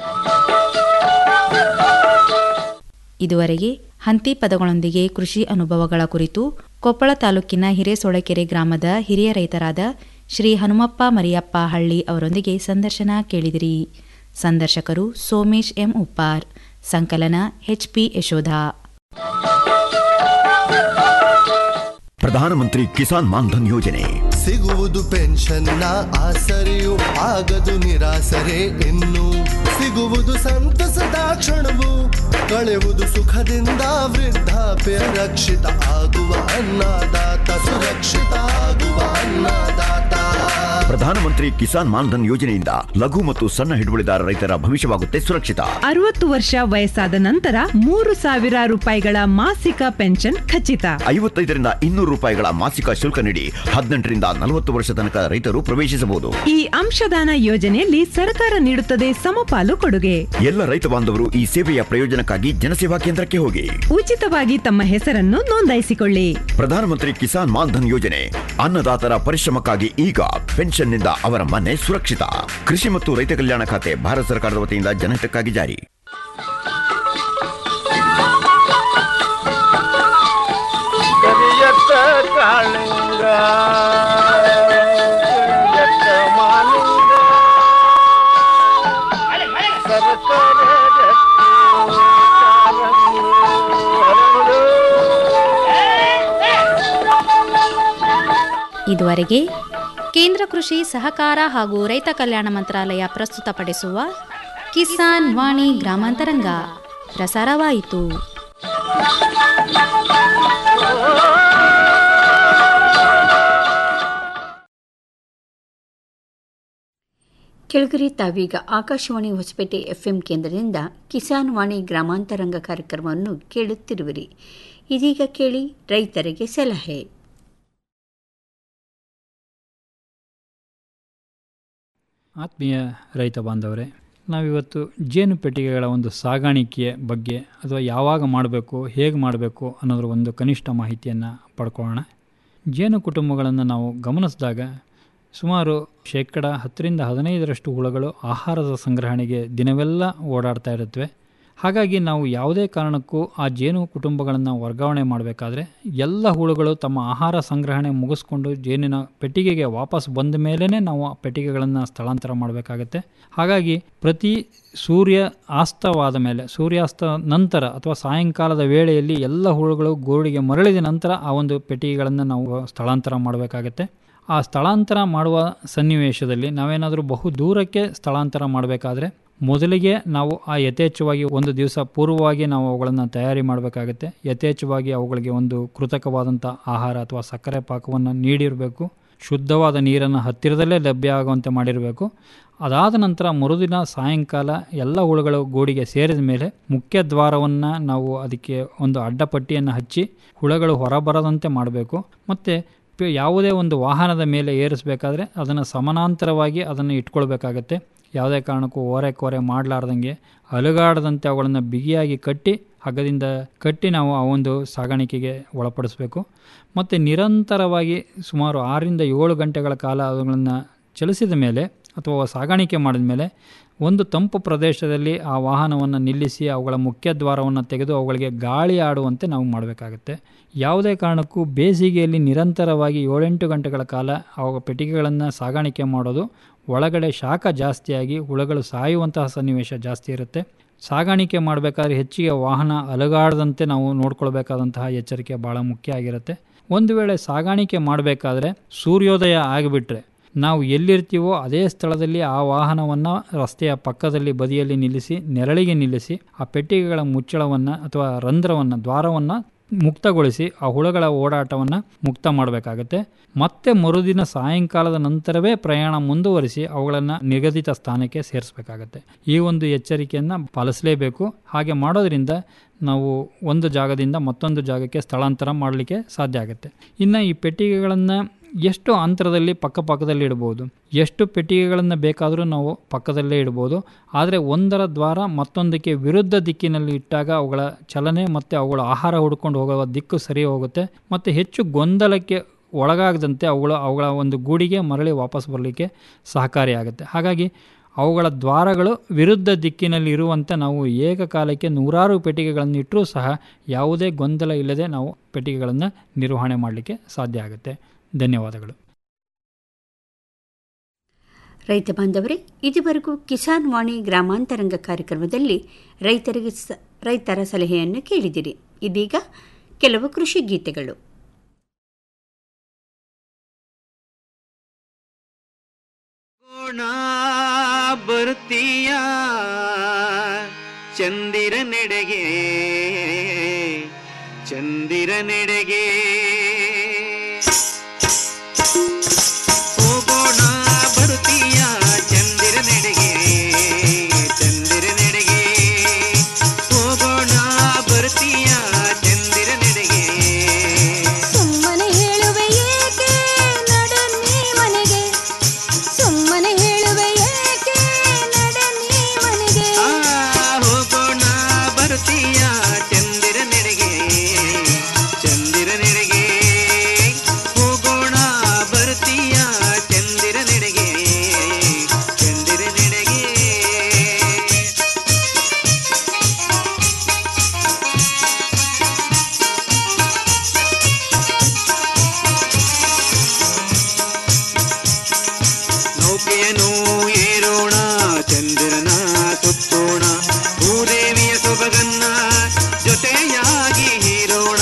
ಇದುವರೆಗೆ ಹಂತಿ ಪದಗಳೊಂದಿಗೆ ಕೃಷಿ ಅನುಭವಗಳ ಕುರಿತು ಕೊಪ್ಪಳ ತಾಲೂಕಿನ ಹಿರೇಸೊಳಕೆರೆ ಗ್ರಾಮದ ಹಿರಿಯ ರೈತರಾದ ಶ್ರೀ ಹನುಮಪ್ಪ ಮರಿಯಪ್ಪ ಹಳ್ಳಿ ಅವರೊಂದಿಗೆ ಸಂದರ್ಶನ ಕೇಳಿದಿರಿ ಸಂದರ್ಶಕರು ಸೋಮೇಶ್ ಎಂ ಉಪ್ಪಾರ್ ಸಂಕಲನ ಎಚ್ಪಿ ಯಶೋಧ ಪ್ರಧಾನಮಂತ್ರಿ ಕಿಸಾನ್ ಮಾನ್ಧನ್ ಯೋಜನೆ ಸಿಗುವುದು ಪೆನ್ಷನ್ನ ಆಸರೆಯು ಆಗದು ನಿರಾಸರೆ ಇನ್ನು ಸಿಗುವುದು ಸಂತಸದ ಕ್ಷಣವು ಕಳೆವುದು ಸುಖದಿಂದ ವೃದ್ಧಾಪ್ಯ ರಕ್ಷಿತ ಆಗುವ ಅನ್ನದಾತ ಸುರಕ್ಷಿತ ಆಗುವ ಅನ್ನದಾತ ಪ್ರಧಾನಮಂತ್ರಿ ಕಿಸಾನ್ ಮಾನ್ಧನ್ ಯೋಜನೆಯಿಂದ ಲಘು ಮತ್ತು ಸಣ್ಣ ಹಿಡುವಳಿದಾರ ರೈತರ ಭವಿಷ್ಯವಾಗುತ್ತೆ ಸುರಕ್ಷಿತ ಅರವತ್ತು ವರ್ಷ ವಯಸ್ಸಾದ ನಂತರ ಮೂರು ಸಾವಿರ ರೂಪಾಯಿಗಳ ಮಾಸಿಕ ಪೆನ್ಷನ್ ಖಚಿತ ಐವತ್ತೈದರಿಂದ ಇನ್ನೂರು ರೂಪಾಯಿಗಳ ಮಾಸಿಕ ಶುಲ್ಕ ನೀಡಿ ಹದಿನೆಂಟರಿಂದ ನಲವತ್ತು ವರ್ಷ ತನಕ ರೈತರು ಪ್ರವೇಶಿಸಬಹುದು ಈ ಅಂಶದಾನ ಯೋಜನೆಯಲ್ಲಿ ಸರ್ಕಾರ ನೀಡುತ್ತದೆ ಸಮಪಾಲು ಕೊಡುಗೆ ಎಲ್ಲ ರೈತ ಬಾಂಧವರು ಈ ಸೇವೆಯ ಪ್ರಯೋಜನಕ್ಕಾಗಿ ಜನಸೇವಾ ಕೇಂದ್ರಕ್ಕೆ ಹೋಗಿ ಉಚಿತವಾಗಿ ತಮ್ಮ ಹೆಸರನ್ನು ನೋಂದಾಯಿಸಿಕೊಳ್ಳಿ ಪ್ರಧಾನಮಂತ್ರಿ ಕಿಸಾನ್ ಮಾನ್ಧನ್ ಯೋಜನೆ ಅನ್ನದಾತರ ಪರಿಶ್ರಮಕ್ಕಾಗಿ ಈಗ ಪೆನ್ಷನ್ನಿಂದ ಅವರ ಮನೆ ಸುರಕ್ಷಿತ ಕೃಷಿ ಮತ್ತು ರೈತ ಕಲ್ಯಾಣ ಖಾತೆ ಭಾರತ ಸರ್ಕಾರದ ವತಿಯಿಂದ ಜನಹಿತಕ್ಕಾಗಿ ಜಾರಿ ಕರಿಯತ್ತ ಕಾಳಿಂಗ ಕರಿಯತ್ತ ಮಾಲಿಂಗ ಸರಸರ ಗಟ್ಟಿ ಕಾರಂಗಿ ಹರಳು. ಇದುವರೆಗೆ ಕೇಂದ್ರ ಕೃಷಿ ಸಹಕಾರ ಹಾಗೂ ರೈತ ಕಲ್ಯಾಣ ಮಂತ್ರಾಲಯ ಪ್ರಸ್ತುತಪಡಿಸುವ ಕಿಸಾನ್ ವಾಣಿ ಗ್ರಾಮಾಂತರಂಗ ಪ್ರಸಾರವಾಯಿತು ಕೆಳಗರಿ ತಾವೀಗ ಆಕಾಶವಾಣಿ ಹೊಸಪೇಟೆ ಎಫ್ಎಂ ಕೇಂದ್ರದಿಂದ ಕಿಸಾನ್ ವಾಣಿ ಗ್ರಾಮಾಂತರಂಗ ಕಾರ್ಯಕ್ರಮವನ್ನು ಕೇಳುತ್ತಿರುವಿರಿ ಇದೀಗ ಕೇಳಿ ರೈತರಿಗೆ ಸಲಹೆ ಆತ್ಮೀಯ ರೈತ ಬಾಂಧವರೇ ನಾವಿವತ್ತು ಜೇನು ಪೆಟ್ಟಿಗೆಗಳ ಒಂದು ಸಾಗಾಣಿಕೆಯ ಬಗ್ಗೆ ಅಥವಾ ಯಾವಾಗ ಮಾಡಬೇಕು ಹೇಗೆ ಮಾಡಬೇಕು ಅನ್ನೋದ್ರ ಒಂದು ಕನಿಷ್ಠ ಮಾಹಿತಿಯನ್ನು ಪಡ್ಕೊಳ್ಳೋಣ ಜೇನು ಕುಟುಂಬಗಳನ್ನು ನಾವು ಗಮನಿಸಿದಾಗ ಸುಮಾರು ಶೇಕಡ ಹತ್ತರಿಂದ ಹದಿನೈದರಷ್ಟು ಹುಳುಗಳು ಆಹಾರದ ಸಂಗ್ರಹಣೆಗೆ ದಿನವೆಲ್ಲ ಓಡಾಡ್ತಾ ಇರುತ್ತವೆ ಹಾಗಾಗಿ ನಾವು ಯಾವುದೇ ಕಾರಣಕ್ಕೂ ಆ ಜೇನು ಕುಟುಂಬಗಳನ್ನು ವರ್ಗಾವಣೆ ಮಾಡಬೇಕಾದ್ರೆ ಎಲ್ಲ ಹುಳುಗಳು ತಮ್ಮ ಆಹಾರ ಸಂಗ್ರಹಣೆ ಮುಗಿಸ್ಕೊಂಡು ಜೇನಿನ ಪೆಟ್ಟಿಗೆಗೆ ವಾಪಸ್ ಬಂದ ಮೇಲೇ ನಾವು ಆ ಪೆಟ್ಟಿಗೆಗಳನ್ನು ಸ್ಥಳಾಂತರ ಮಾಡಬೇಕಾಗತ್ತೆ ಹಾಗಾಗಿ ಪ್ರತಿ ಸೂರ್ಯ ಆಸ್ತವಾದ ಮೇಲೆ ಸೂರ್ಯಾಸ್ತ ನಂತರ ಅಥವಾ ಸಾಯಂಕಾಲದ ವೇಳೆಯಲ್ಲಿ ಎಲ್ಲ ಹುಳುಗಳು ಗೂಡಿಗೆ ಮರಳಿದ ನಂತರ ಆ ಒಂದು ಪೆಟ್ಟಿಗೆಗಳನ್ನು ನಾವು ಸ್ಥಳಾಂತರ ಮಾಡಬೇಕಾಗತ್ತೆ ಆ ಸ್ಥಳಾಂತರ ಮಾಡುವ ಸನ್ನಿವೇಶದಲ್ಲಿ ನಾವೇನಾದರೂ ಬಹು ದೂರಕ್ಕೆ ಸ್ಥಳಾಂತರ ಮಾಡಬೇಕಾದ್ರೆ ಮೊದಲಿಗೆ ನಾವು ಆ ಯಥೇಚ್ಛವಾಗಿ ಒಂದು ದಿವಸ ಪೂರ್ವವಾಗಿ ನಾವು ಅವುಗಳನ್ನು ತಯಾರಿ ಮಾಡಬೇಕಾಗತ್ತೆ ಯಥೇಚ್ಛವಾಗಿ ಅವುಗಳಿಗೆ ಒಂದು ಕೃತಕವಾದಂಥ ಆಹಾರ ಅಥವಾ ಸಕ್ಕರೆ ಪಾಕವನ್ನು ನೀಡಿರಬೇಕು ಶುದ್ಧವಾದ ನೀರನ್ನು ಹತ್ತಿರದಲ್ಲೇ ಲಭ್ಯ ಆಗುವಂತೆ ಮಾಡಿರಬೇಕು ಅದಾದ ನಂತರ ಮರುದಿನ ಸಾಯಂಕಾಲ ಎಲ್ಲ ಹುಳುಗಳು ಗೂಡಿಗೆ ಸೇರಿದ ಮೇಲೆ ಮುಖ್ಯ ದ್ವಾರವನ್ನು ನಾವು ಅದಕ್ಕೆ ಒಂದು ಅಡ್ಡಪಟ್ಟಿಯನ್ನು ಹಚ್ಚಿ ಹುಳುಗಳು ಹೊರಬರದಂತೆ ಮಾಡಬೇಕು ಮತ್ತು ಪ- ಯಾವುದೇ ಒಂದು ವಾಹನದ ಮೇಲೆ ಏರಿಸಬೇಕಾದ್ರೆ ಅದನ್ನು ಸಮಾನಾಂತರವಾಗಿ ಅದನ್ನು ಇಟ್ಕೊಳ್ಬೇಕಾಗತ್ತೆ ಯಾವುದೇ ಕಾರಣಕ್ಕೂ ಓರೆ ಕೋರೆ ಮಾಡಲಾರ್ದಂಗೆ ಅಲುಗಾಡದಂತೆ ಅವುಗಳನ್ನು ಬಿಗಿಯಾಗಿ ಕಟ್ಟಿ ಹಗ್ಗದಿಂದ ಕಟ್ಟಿ ನಾವು ಆ ಒಂದು ಸಾಗಾಣಿಕೆಗೆ ಒಳಪಡಿಸಬೇಕು ಮತ್ತು ನಿರಂತರವಾಗಿ ಸುಮಾರು ಆರರಿಂದ ಏಳು ಗಂಟೆಗಳ ಕಾಲ ಅವುಗಳನ್ನು ಚಲಿಸಿದ ಮೇಲೆ ಅಥವಾ ಸಾಗಾಣಿಕೆ ಮಾಡಿದ ಮೇಲೆ ಒಂದು ತಂಪು ಪ್ರದೇಶದಲ್ಲಿ ಆ ವಾಹನವನ್ನು ನಿಲ್ಲಿಸಿ ಅವುಗಳ ಮುಖ್ಯ ದ್ವಾರವನ್ನು ತೆಗೆದು ಅವುಗಳಿಗೆ ಗಾಳಿ ಆಡುವಂತೆ ನಾವು ಮಾಡಬೇಕಾಗುತ್ತೆ ಯಾವುದೇ ಕಾರಣಕ್ಕೂ ಬೇಸಿಗೆಯಲ್ಲಿ ನಿರಂತರವಾಗಿ ಏಳೆಂಟು ಗಂಟೆಗಳ ಕಾಲ ಅವ ಪೆಟ್ಟಿಗೆಗಳನ್ನು ಸಾಗಾಣಿಕೆ ಮಾಡೋದು ಒಳಗಡೆ ಶಾಖ ಜಾಸ್ತಿಯಾಗಿ ಹುಳಗಳು ಸಾಯುವಂತಹ ಸನ್ನಿವೇಶ ಜಾಸ್ತಿ ಇರುತ್ತೆ ಸಾಗಾಣಿಕೆ ಮಾಡಬೇಕಾದ್ರೆ ಹೆಚ್ಚಿಗೆ ವಾಹನ ಅಲುಗಾಡದಂತೆ ನಾವು ನೋಡ್ಕೊಳ್ಬೇಕಾದಂತಹ ಎಚ್ಚರಿಕೆ ಭಾಳ ಮುಖ್ಯ ಆಗಿರುತ್ತೆ ಒಂದು ವೇಳೆ ಸಾಗಾಣಿಕೆ ಮಾಡಬೇಕಾದ್ರೆ ಸೂರ್ಯೋದಯ ಆಗಿಬಿಟ್ರೆ ನಾವು ಎಲ್ಲಿರ್ತೀವೋ ಅದೇ ಸ್ಥಳದಲ್ಲಿ ಆ ವಾಹನವನ್ನು ರಸ್ತೆಯ ಪಕ್ಕದಲ್ಲಿ ಬದಿಯಲ್ಲಿ ನಿಲ್ಲಿಸಿ ನೆರಳಿಗೆ ನಿಲ್ಲಿಸಿ ಆ ಪೆಟ್ಟಿಗೆಗಳ ಮುಚ್ಚಳವನ್ನು ಅಥವಾ ರಂಧ್ರವನ್ನು ದ್ವಾರವನ್ನು ಮುಕ್ತಗೊಳಿಸಿ ಆ ಹುಳಗಳ ಓಡಾಟವನ್ನು ಮುಕ್ತ ಮಾಡಬೇಕಾಗತ್ತೆ ಮತ್ತೆ ಮರುದಿನ ಸಾಯಂಕಾಲದ ನಂತರವೇ ಪ್ರಯಾಣ ಮುಂದುವರಿಸಿ ಅವುಗಳನ್ನು ನಿಗದಿತ ಸ್ಥಾನಕ್ಕೆ ಸೇರಿಸಬೇಕಾಗತ್ತೆ ಈ ಒಂದು ಎಚ್ಚರಿಕೆಯನ್ನು ಪಾಲಿಸಲೇಬೇಕು ಹಾಗೆ ಮಾಡೋದ್ರಿಂದ ನಾವು ಒಂದು ಜಾಗದಿಂದ ಮತ್ತೊಂದು ಜಾಗಕ್ಕೆ ಸ್ಥಳಾಂತರ ಮಾಡಲಿಕ್ಕೆ ಸಾಧ್ಯ ಆಗುತ್ತೆ ಇನ್ನು ಈ ಪೆಟ್ಟಿಗೆಗಳನ್ನು ಎಷ್ಟು ಅಂತರದಲ್ಲಿ ಪಕ್ಕಪಕ್ಕದಲ್ಲಿ ಇಡ್ಬೋದು ಎಷ್ಟು ಪೆಟ್ಟಿಗೆಗಳನ್ನು ಬೇಕಾದರೂ ನಾವು ಪಕ್ಕದಲ್ಲೇ ಇಡ್ಬೋದು ಆದರೆ ಒಂದರ ದ್ವಾರ ಮತ್ತೊಂದಕ್ಕೆ ವಿರುದ್ಧ ದಿಕ್ಕಿನಲ್ಲಿ ಇಟ್ಟಾಗ ಅವುಗಳ ಚಲನೆ ಮತ್ತು ಅವುಗಳ ಆಹಾರ ಹುಡ್ಕೊಂಡು ಹೋಗುವ ದಿಕ್ಕು ಸರಿ ಹೋಗುತ್ತೆ ಮತ್ತು ಹೆಚ್ಚು ಗೊಂದಲಕ್ಕೆ ಒಳಗಾಗದಂತೆ ಅವುಗಳ ಅವುಗಳ ಒಂದು ಗೂಡಿಗೆ ಮರಳಿ ವಾಪಸ್ ಬರಲಿಕ್ಕೆ ಸಹಕಾರಿಯಾಗುತ್ತೆ ಹಾಗಾಗಿ ಅವುಗಳ ದ್ವಾರಗಳು ವಿರುದ್ಧ ದಿಕ್ಕಿನಲ್ಲಿ ಇರುವಂತೆ ನಾವು ಏಕಕಾಲಕ್ಕೆ ನೂರಾರು ಪೆಟ್ಟಿಗೆಗಳನ್ನು ಇಟ್ಟರೂ ಸಹ ಯಾವುದೇ ಗೊಂದಲ ಇಲ್ಲದೆ ನಾವು ಪೆಟ್ಟಿಗೆಗಳನ್ನು ನಿರ್ವಹಣೆ ಮಾಡಲಿಕ್ಕೆ ಸಾಧ್ಯ ಆಗುತ್ತೆ ಧನ್ಯವಾದಗಳು ರೈತ ಬಾಂಧವರೇ ಇದುವರೆಗೂ ಕಿಸಾನ್ ವಾಣಿ ಗ್ರಾಮಾಂತರಂಗ ಕಾರ್ಯಕ್ರಮದಲ್ಲಿ ರೈತರಿಗೆ ಸ ರೈತರ ಸಲಹೆಯನ್ನು ಕೇಳಿದಿರಿ ಇದೀಗ ಕೆಲವು ಕೃಷಿ ಗೀತೆಗಳು ಕೋಣ ಬರ್ತೀಯ ಚಂದಿರ ನೆಡೆಗೆ ಚಂದಿರ ನೆಡೆಗೆ ಹೋಗೋಣ ಬರ್ತೀಯ ಚಂದಿರ ನೆಡೆಗೆ ಚಂದಿರ ನೆಡೆಗೆ ಹೋಗೋಣ ಬರ್ತೀಯ ಚಂದಿರ ನೆಡೆಗೆ ಸುಮ್ಮನೆ ಹೇಳುವೆ ಏಕೆ ನಡೆ ನೀ ಮನೆಗೆ ಸುಮ್ಮನೆ ಹೇಳುವೆ ಏಕೆ ನಡೆ ನೀ ಮನೆಗೆ ಆ, ಹೋಗೋಣ ಬರ್ತೀಯ ಚಂದಿರ ನೆಡೆಗೆ ಚಂದಿರ ನೆಡೆಗೆ ಹೋಗೋಣ ಬರ್ತೀಯ ಚಂದಿರ ನೆಡೆಗೆ ಚಂದಿರ ನೆಡೆಗೆ ನೌಕೆಯನ್ನು ಏರೋಣ ಚಂದಿರನ ಸುತ್ತೋಣ ಭೂದೇವಿಯ ಸೊಬಗನ್ನ ಜೊತೆಯಾಗಿ ಹೀರೋಣ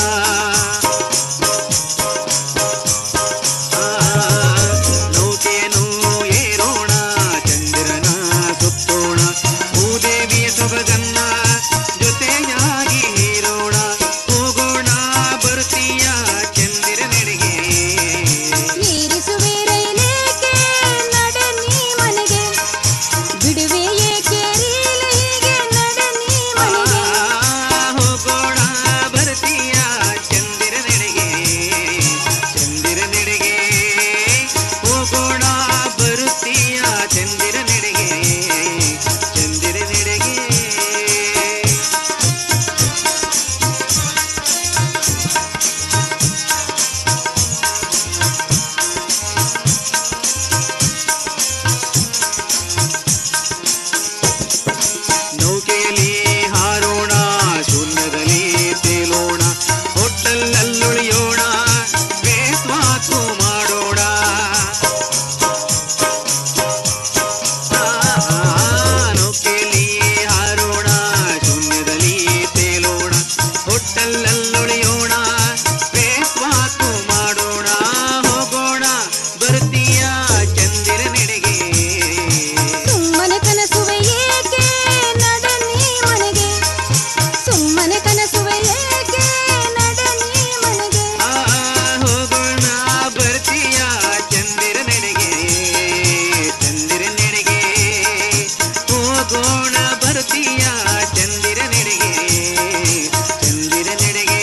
ಆ, ನೌಕೆಯನ್ನು ಏರೋಣ ಚಂದಿರನ ಸುತ್ತೋಣ ಭೂದೇವಿಯ ಸೊಬಗನ್ನ ಜೊತೆಯಾಗಿ ಹೀರೋಣ ಹೋಗೋಣ ಬರ್ತೀಯ ಚಂದಿರ ನೆಡೆಗೆ ಏರಿಸುವೆ ರೈಲೇಕೆ ನಡೆ ನೀ ಮನೆಗೆ ಬಿಡುವೆ ಏಕೆ ರೀಲೆ ಹೀಗೆ ನಡೆ ನೀ ಮನೆಗೆ ಹೋಗೋಣ ಬರ್ತೀಯ ಚಂದಿರ ನೆಡೆಗೆ ಚಂದಿರ ನೆಡೆಗೆ ಹೋಗೋಣ ಬರುತ್ತೀಯ ಚಂದಿರ ನೆಡೆಗೆ ಚಂದಿರ ನೆಡೆಗೆ ನೌಕೆಯಲ್ಲಿ ಹಾರೋಣ ಶೂನ್ಯದಲ್ಲಿ ತೇಲೋಣ ಹೋಟೆಲ್ಲುಳಿಯೋಣ ಬೇಸ್ವಾಸು ಮಾಡೋಣ ಆ, ನೌಕೆಯಲ್ಲಿ ಹಾರೋಣ ಶೂನ್ಯದಲ್ಲಿ ತೇಲೋಣ ಹೋಟೆಲ್ಲುಳಿಯೋಣ ಬೇಸ್ವಾಸು ಮಾಡೋಣ ಹೋಗೋಣ ಬರ್ತೀಯ ಚಂದಿರ ನೆಡೆಗೆ ಸುಮ್ಮನೆ ಕನಸುವೆ ಏಕೆ ನಡೆ ನೀ ಮನೆಗೆ ಸುಮ್ಮನೆ ಕನಸುವೆ ಏಕೆ ನಡೆ ನೀ ಮನೆಗೆ ಆ, ಹೋಗೋಣ ಬರ್ತೀಯ ಚಂದಿರ ನೆಡೆಗೆ ಚಂದಿರ ನೆಡೆಗೆ ಹೋಗೋಣ ಬರ್ತೀಯ ಚಂದಿರ ನೆಡೆಗೆ ಚಂದಿರ ನೆಡೆಗೆ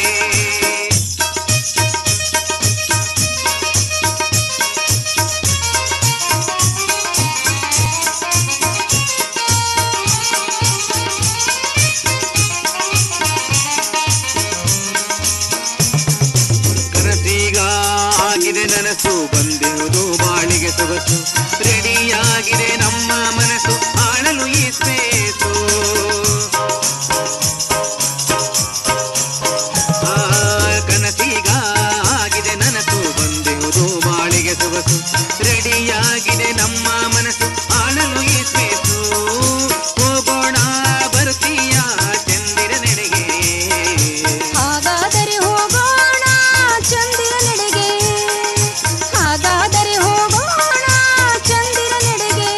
ಕನಸೀಗ ಆಗಿದೆ ನನಸು ಬಂದಿರುವುದು ಬಾಳಿಗೆ ಸೊಗಸು ರೆಡಿಯಾಗಿದೆ ನಮ್ಮ ಮನಸ್ಸು ಆ ಆಳಲು ಈ ಸ್ಪೇಸು ಆ, ಕನಸೀಗ ಆಗಿದೆ ನನಸು ಬಂದಿರುವುದು ಬಾಳಿಗೆ ಸೊಗಸು ರೆಡಿಯಾಗಿದೆ ನಮ್ಮ ಮನಸ್ಸು ಆಳಲು ಈ ಸ್ಪೇಸು ಹೋಗೋಣ ಬರ್ತೀಯ ಚಂದಿರ ನೆಡೆಗೆ ಹಾಗಾದರೆ ಹೋಗೋಣ ಚಂದಿರನೆಡೆಗೆ ಹಾಗಾದರೆ ಹೋಗೋಣ ಚಂದಿರನೆಡೆಗೆ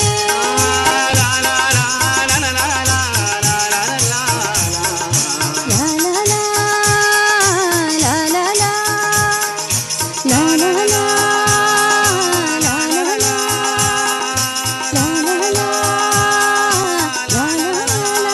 ಲಾ ಲಾ ಲಾ, ಲಾ ಲಾ ಲಾ, ಲಾ ಲಾ ಲಾ, ಲಾ ಲಾ ಲಾ, ಲಾ ಲಾ ಲಾ, ಲಾ ಲಾ ಲಾ.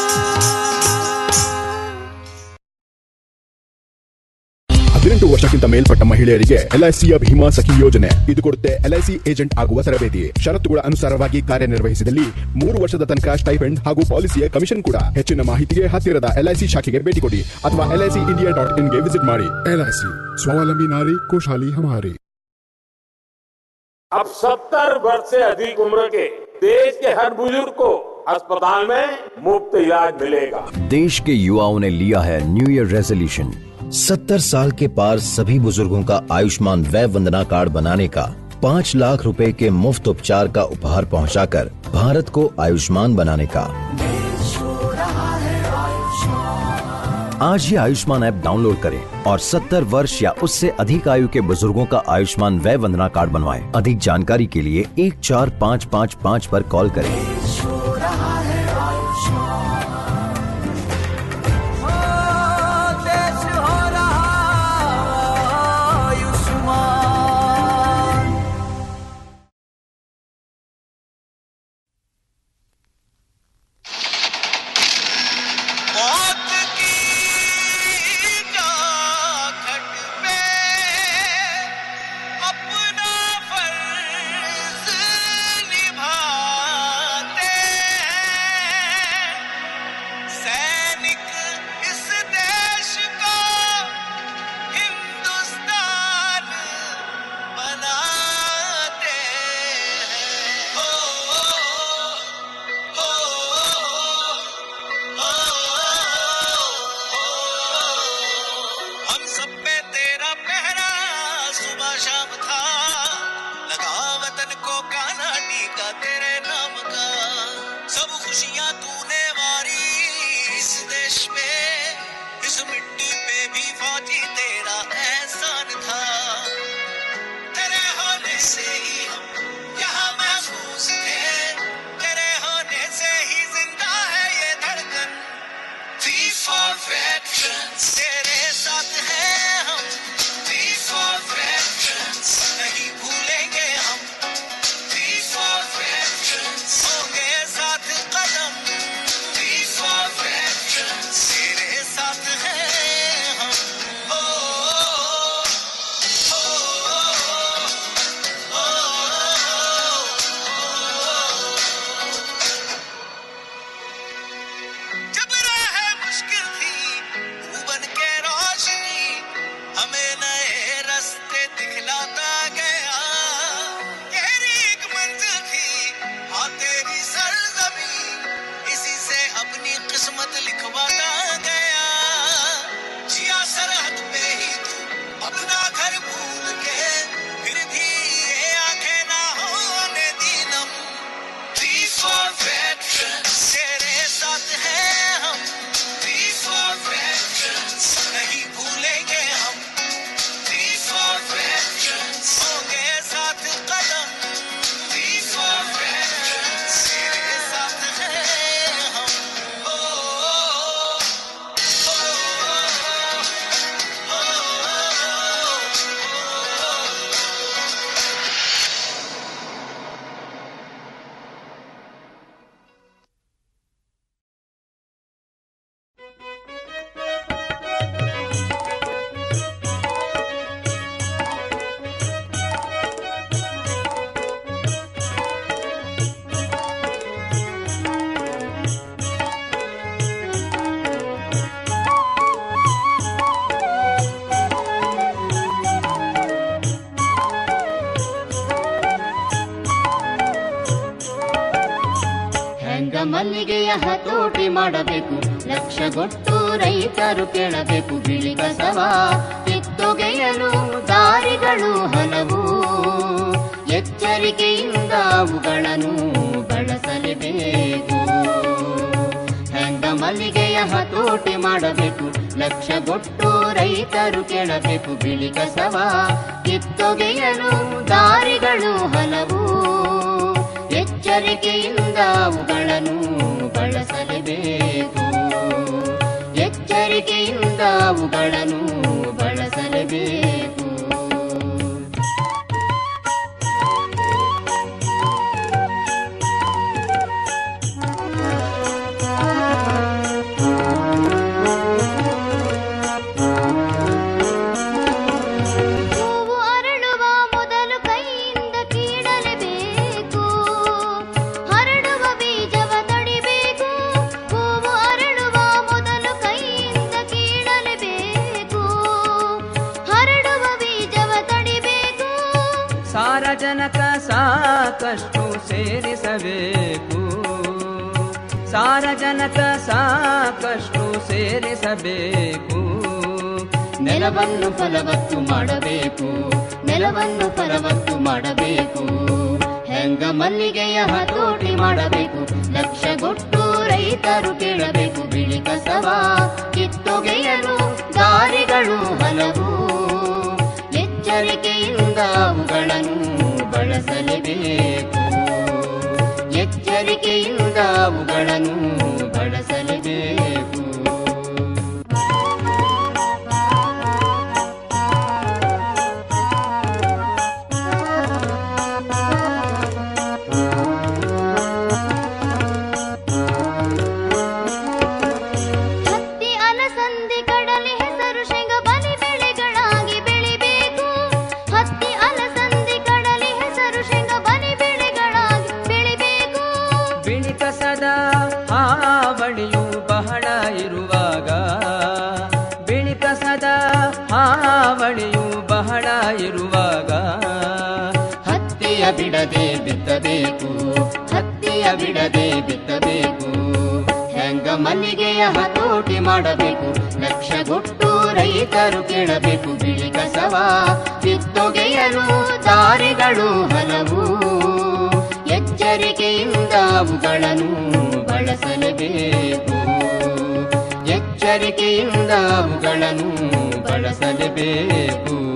ಹದಿನೆಂಟು ವರ್ಷಕ್ಕಿಂತ ಮೇಲ್ಪಟ್ಟ ಮಹಿಳೆಯರಿಗೆ ಎಲ್ಐಸಿಯ ಭೀಮಾ ಸಖಿ ಯೋಜನೆ ಇದು ಕೊಡುತ್ತೆ ಎಲ್ಐಸಿ ಏಜೆಂಟ್ ಆಗುವ ತರಬೇತಿ ಷರತ್ತುಗಳ ಅನುಸಾರವಾಗಿ ಕಾರ್ಯನಿರ್ವಹಿಸಿದಲ್ಲಿ ಮೂರು ವರ್ಷದ ತನಕ ಸ್ಟೈಫೆಂಡ್ ಹಾಗೂ ಪಾಲಿಸಿಯ ಕಮಿಷನ್ ಕೂಡ ಹೆಚ್ಚಿನ ಮಾಹಿತಿಗೆ ಹತ್ತಿರದ ಎಲ್ಐಸಿ ಶಾಖೆಗೆ ಭೇಟಿ ಕೊಡಿ ಅಥವಾ ಎಲ್ಐಸಿ ಇಂಡಿಯಾ ಡಾಟ್ ಇನ್ಗೆ ವಿಸಿಟ್ ಮಾಡಿ ಎಲ್ಐಸಿ ಸ್ವಾವಲಂಬಿ ನಾರಿ ಖುಷಹಾಲಿ ಹಮಾರಿ अब सत्तर वर्ष से अधिक उम्र के देश के हर बुजुर्ग को अस्पताल में मुफ्त इलाज मिलेगा देश के युवाओं ने लिया है न्यू ईयर रेजोल्यूशन सत्तर साल के पार सभी बुजुर्गों का आयुष्मान वय वंदना कार्ड बनाने का पाँच लाख रुपए के मुफ्त उपचार का उपहार पहुंचाकर भारत को आयुष्मान बनाने का आज ही आयुष्मान ऐप डाउनलोड करें और 70 वर्ष या उससे अधिक आयु के बुजुर्गों का आयुष्मान वय वंदना कार्ड बनवाएं। अधिक जानकारी के लिए एक चार पाँच पाँच पाँच पर कॉल करें देश हो रहा आयुष्मान मौत की जाखट में अपना फर्ज निभाना ಹತೋಟಿ ಮಾಡಬೇಕು ಲಕ್ಷಗೊಟ್ಟು ರೈತರು ಕೇಳಬೇಕು ಬಿಳಿ ಕಸವ ಕಿತ್ತೊಗೆಯಲು ದಾರಿಗಳು ಹಲವು ಎಚ್ಚರಿಕೆಯಿಂದ ಅವುಗಳನ್ನು ಬಳಸಲೇಬೇಕು ಹೆಂಗ ಮಲ್ಲಿಗೆಯ ಹತೋಟಿ ಮಾಡಬೇಕು ಲಕ್ಷಗೊಟ್ಟು ರೈತರು ಕೇಳಬೇಕು ಬಿಳಿ ಕಸವ ಕಿತ್ತೊಗೆಯಲು ದಾರಿಗಳು ಹಲವು ಎಚ್ಚರಿಕೆಯಿಂದ ಅವುಗಳನ್ನು ಬಳಸಲೇಬೇಕು ಎಚ್ಚರಿಕೆಯಿಂದ ಅವುಗಳನ್ನು ಬಳಸಲೇಬೇಕು ಹೂವು ಅರಳುವ ಮೊದಲು ಕೈಯಿಂದ ಕೀಳಲೇಬೇಕು ಹರಡುವ ಬೀಜವ ತಡಿಬೇಕು ಹೂವು ಅರಳುವ ಮೊದಲು ಕೈಯಿಂದ ಕೀಳಲೇಬೇಕು ಹರಡುವ ಬೀಜವ ತಡಿಬೇಕು ಸಾರಜನಕ ಸಾಕಷ್ಟು ಸೇರಿಸಬೇಕು ಸಾರಜನಕ ಸಾಕಷ್ಟು ಸೇರಿಸಬೇಕು ನೆಲವನ್ನು ಫಲವತ್ತು ಮಾಡಬೇಕು ನೆಲವನ್ನು ಫಲವತ್ತು ಮಾಡಬೇಕು ಹೆಂಗ ಮಲ್ಲಿಗೆಯ ಹತೋಟಿ ಮಾಡಬೇಕು ಲಕ್ಷಗೊಟ್ಟು ರೈತರು ಕೇಳಬೇಕು ಬಿಳಿ ಕಸವ ಕಿತ್ತೊಗೆಯಲು ದಾರಿಗಳು ಹಲವು ಎಚ್ಚರಿಕೆಯಿಂದ ಅವುಗಳನ್ನು ಬಳಸಲೇಬೇಕು ಎಚ್ಚರಿಕೆಯಿಂದ ಅವುಗಳನ್ನು ಬಳಸಲೇಬೇಕು ಹತ್ತಿ ಅಲಸಂದಿ ಕಡಲೆ ಹೆಸರು ಶೇಂಗ ಬಲಿ ಬೆಳೆಗಳಾಗಿ ಬೆಳಿಬೇಕು ಹತ್ತಿ ಅಲಸಂದಿ ಕಡಲೆ ಹೆಸರು ಶೇಂಗ ಬಲಿ ಬೆಳೆಗಳಾಗಿ ಬೆಳಿಬೇಕು ಬಿಳಿ ಕಸದ ಹಾವಳಿಯು ಬಹಳ ಇರುವಾಗ ಬಿಳಿ ಕಸದ ಹಾವಳಿಯು ಬಹಳ ಇರುವಾಗ ಹತ್ತಿಯ ಬಿಡದೆ ಬಿತ್ತಬೇಕು ಹತ್ತಿಯ ಬಿಡದೆ ಬಿತ್ತಬೇಕು ಹೆಂಗ ಮಲ್ಲಿಗೆಯ ಹತೋಟಿ ಮಾಡಬೇಕು ಲಕ್ಷಗೊಟ್ಟು ರೈತರು ಕೇಳಬೇಕು ಬಿಳಿ ಕಸವ ಕಿತ್ತೊಗೆಯಲು ದಾರಿಗಳು ಹಲವು ಎಚ್ಚರಿಕೆಯಿಂದ ಅವುಗಳನ್ನು ಬಳಸಲೇಬೇಕು ಎಚ್ಚರಿಕೆಯಿಂದ ಅವುಗಳನ್ನು ಬಳಸಲೇಬೇಕು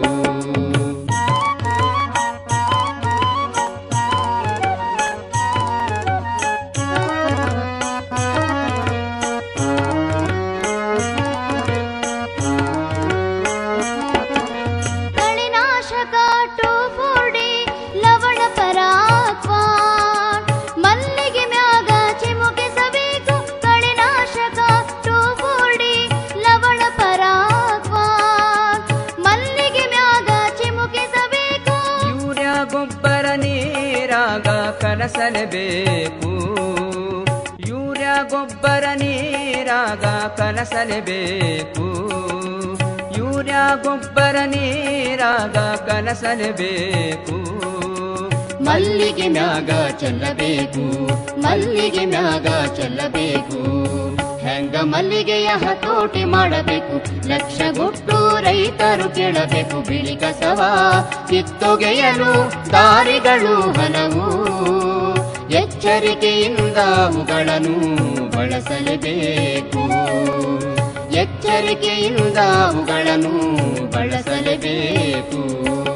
ಕಳೆನಾಶಕ ಟೋಫೋಡಿ ಲವಣ ಪರಾಕ್ವಾನ್ ಮಲ್ಲಿಗೆ ಮ್ಯಾಗ ಚಿಮುಕಿಸಬೇಕು ಕಳೆನಾಶಕ ಟೋಫೋಡಿ ಲವಣ ಪರಾಕ್ವಾನ್ ಮಲ್ಲಿಗೆ ಮ್ಯಾಗ ಚಿಮುಕಿಸಬೇಕು ಯೂರಿಯಾ ಗೊಬ್ಬರ ನೀರಾಗ ಕಲಸಲೇಬೇಕು ಯೂರಿಯಾ ಗೊಬ್ಬರ ನೀರಾಗ ಕಲಸಲೇಬೇಕು ಯೂರಿಯಾ ಗೊಬ್ಬರ ನೀರಾಗ ಕಲಸಲೇಬೇಕು ಮಲ್ಲಿಗೆ ಮ್ಯಾಗ ಚೆಲ್ಲಬೇಕು ಮಲ್ಲಿಗೆ ಮ್ಯಾಗ ಚೆಲ್ಲಬೇಕು ಹೆಂಗ ಮಲ್ಲಿಗೆಯ ಹತೋಟಿ ಮಾಡಬೇಕು ಲಕ್ಷಗೊಟ್ಟು ರೈತರು ಕೇಳಬೇಕು ಬಿಳಿ ಕಸವ ಕಿತ್ತೊಗೆಯಲು ದಾರಿಗಳು ಹಲವು ಎಚ್ಚರಿಕೆಯಿಂದ ಅವುಗಳನ್ನು ಬಳಸಲೇಬೇಕು ಎಚ್ಚರಿಕೆಯಿಂದ ಅವುಗಳನ್ನು ಬಳಸಲೇಬೇಕು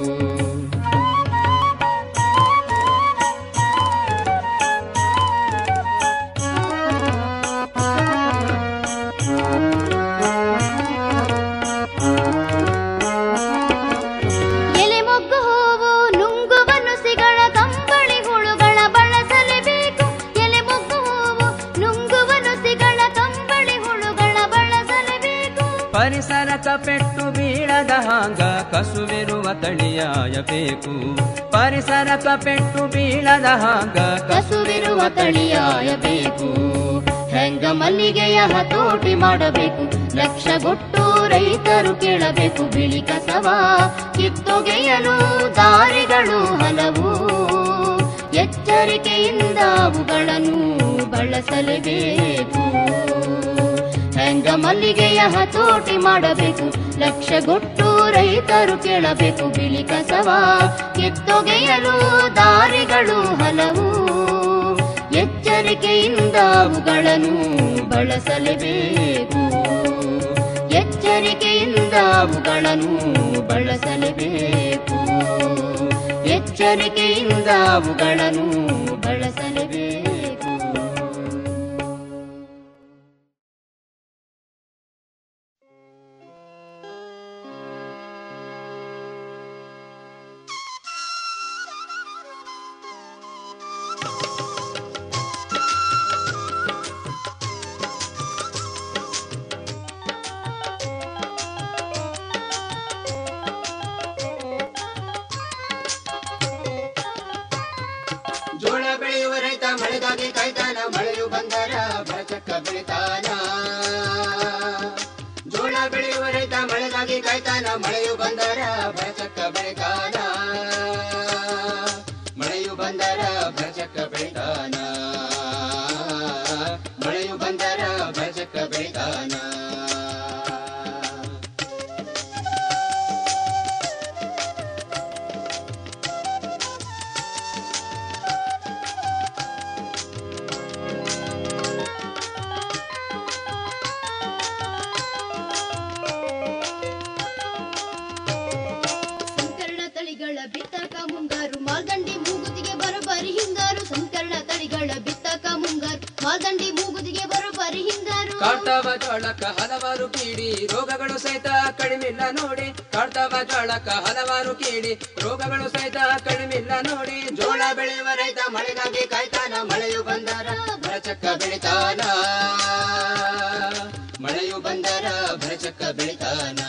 ಎಲೆ ಮೊಗ್ಗು ಹೂವು ನುಂಗುವ ನುಸಿಗಳ ಕಂಬಳಿ ಹುಳುಗಳ ಬಳಸಲೇಬೇಕು ಎಲೆ ಮೊಗ್ಗು ಹೂವು ನುಂಗುವ ನುಸಿಗಳ ಕಂಬಳಿ ಹುಳುಗಳ ಬಳಸಲೇಬೇಕು ಪರಿಸರಕ ಪೆಟ್ಟು ಬೀಳದ ಹಾಂಗ ಕಸುವಿರುವ ತಳಿಯಾಯಬೇಕು ಪರಿಸರಕ ಪೆಟ್ಟು ಬೀಳದ ಹಾಂಗ ಕಸುವಿರುವ ತಳಿಯಾಯಬೇಕು ಹೆಂಗ ಮಲ್ಲಿಗೆಯ ಹತೋಟಿ ಮಾಡಬೇಕು ಲಕ್ಷಗೊಟ್ಟು ರೈತರು ಕೇಳಬೇಕು ಬಿಳಿ ಕಸವ ಕಿತ್ತೊಗೆಯಲು ದಾರಿಗಳು ಹಲವು ಎಚ್ಚರಿಕೆಯಿಂದ ಅವುಗಳನ್ನು ಬಳಸಲೇಬೇಕು ಹೆಂಗ ಮಲ್ಲಿಗೆಯ ಹತೋಟಿ ಮಾಡಬೇಕು ಲಕ್ಷಗೊಟ್ಟು ರೈತರು ಕೇಳಬೇಕು ಬಿಳಿ ಕಸವ ಕಿತ್ತೊಗೆಯಲು ದಾರಿಗಳು ಹಲವು ಎಚ್ಚರಿಕೆಯಿಂದ ಅವುಗಳನ್ನು ಬಳಸಲೇಬೇಕು ಎಚ್ಚರಿಕೆಯಿಂದ ಅವುಗಳನ್ನು ಬಳಸಲೇಬೇಕು ಎಚ್ಚರಿಕೆಯಿಂದ ಅವುಗಳನ್ನು ಬಳಸಲೇಬೇಕು ಜೋಳ ಬೆಳೆಯುವ ರೈತ ಮಳೆಗಾಗಿ ಕಾಯ್ತಾನ ಮಳೆಯು ಬಂದರ ಬರಚಕ್ಕ ಬೆಳಿತಾನ ಜೋಳ ಬೆಳೆಯುವ ರೈತ ಮಳೆಗಾಗಿ ಕಾಯ್ತಾನ ಮಳೆಯು ಬಂದರ ಬರಚಕ್ಕ ಬೆಳಿತಾನ ಮಳೆಯು ಬಂದರ ಬರಚಕ್ಕ ಬೆಳಿತಾನ ಮಳೆಯು ಬಂದರ ಬರಚಕ್ಕ ಬೆಳಿತಾನ ಸಂಕರಣ ತಳಿಗಳ ಬಿತ್ತಕ ಮುಂಗಾರು ಮಾಲ್ದಂಡಿ ಮೂಗುದಿಗೆ ಬರೋಬ್ಬರಿ ಹಿಂಗಾರು ಸಂಕರಣ ತಳಿಗಳ ಬಿತ್ತಕ ಮುಂಗಾರು ಮಾಲ್ದಂಡಿ ಮೂಗುದಿಗೆ ಬರೋಬ್ಬರಿ ಹಿಂಗಾರು ಕಾಡ್ತಾವ ಜೋಳಕ್ಕ ಹಲವಾರು ಕೀಡಿ ರೋಗಗಳು ಸಹಿತ ಕಡಿಮಿಲ್ಲ ನೋಡಿ ಕಾಡ್ತಾವ ಜೋಳಕ್ಕ ಹಲವಾರು ಕೀಡಿ ರೋಗಗಳು ಸಹಿತ ಕಡಿಮಿಲ್ಲ ನೋಡಿ ಜೋಳ ಬೆಳೆಯುವ ರೈತ ಮಳೆಗಾಗಿ ಕಾಯ್ತಾನ ಮಳೆಯು ಬಂದರ ಭರಚಕ್ಕ ಬೆಳಿತಾನ ಮಳೆಯು ಬಂದರ ಭರಚಕ್ಕ ಬೆಳಿತಾನ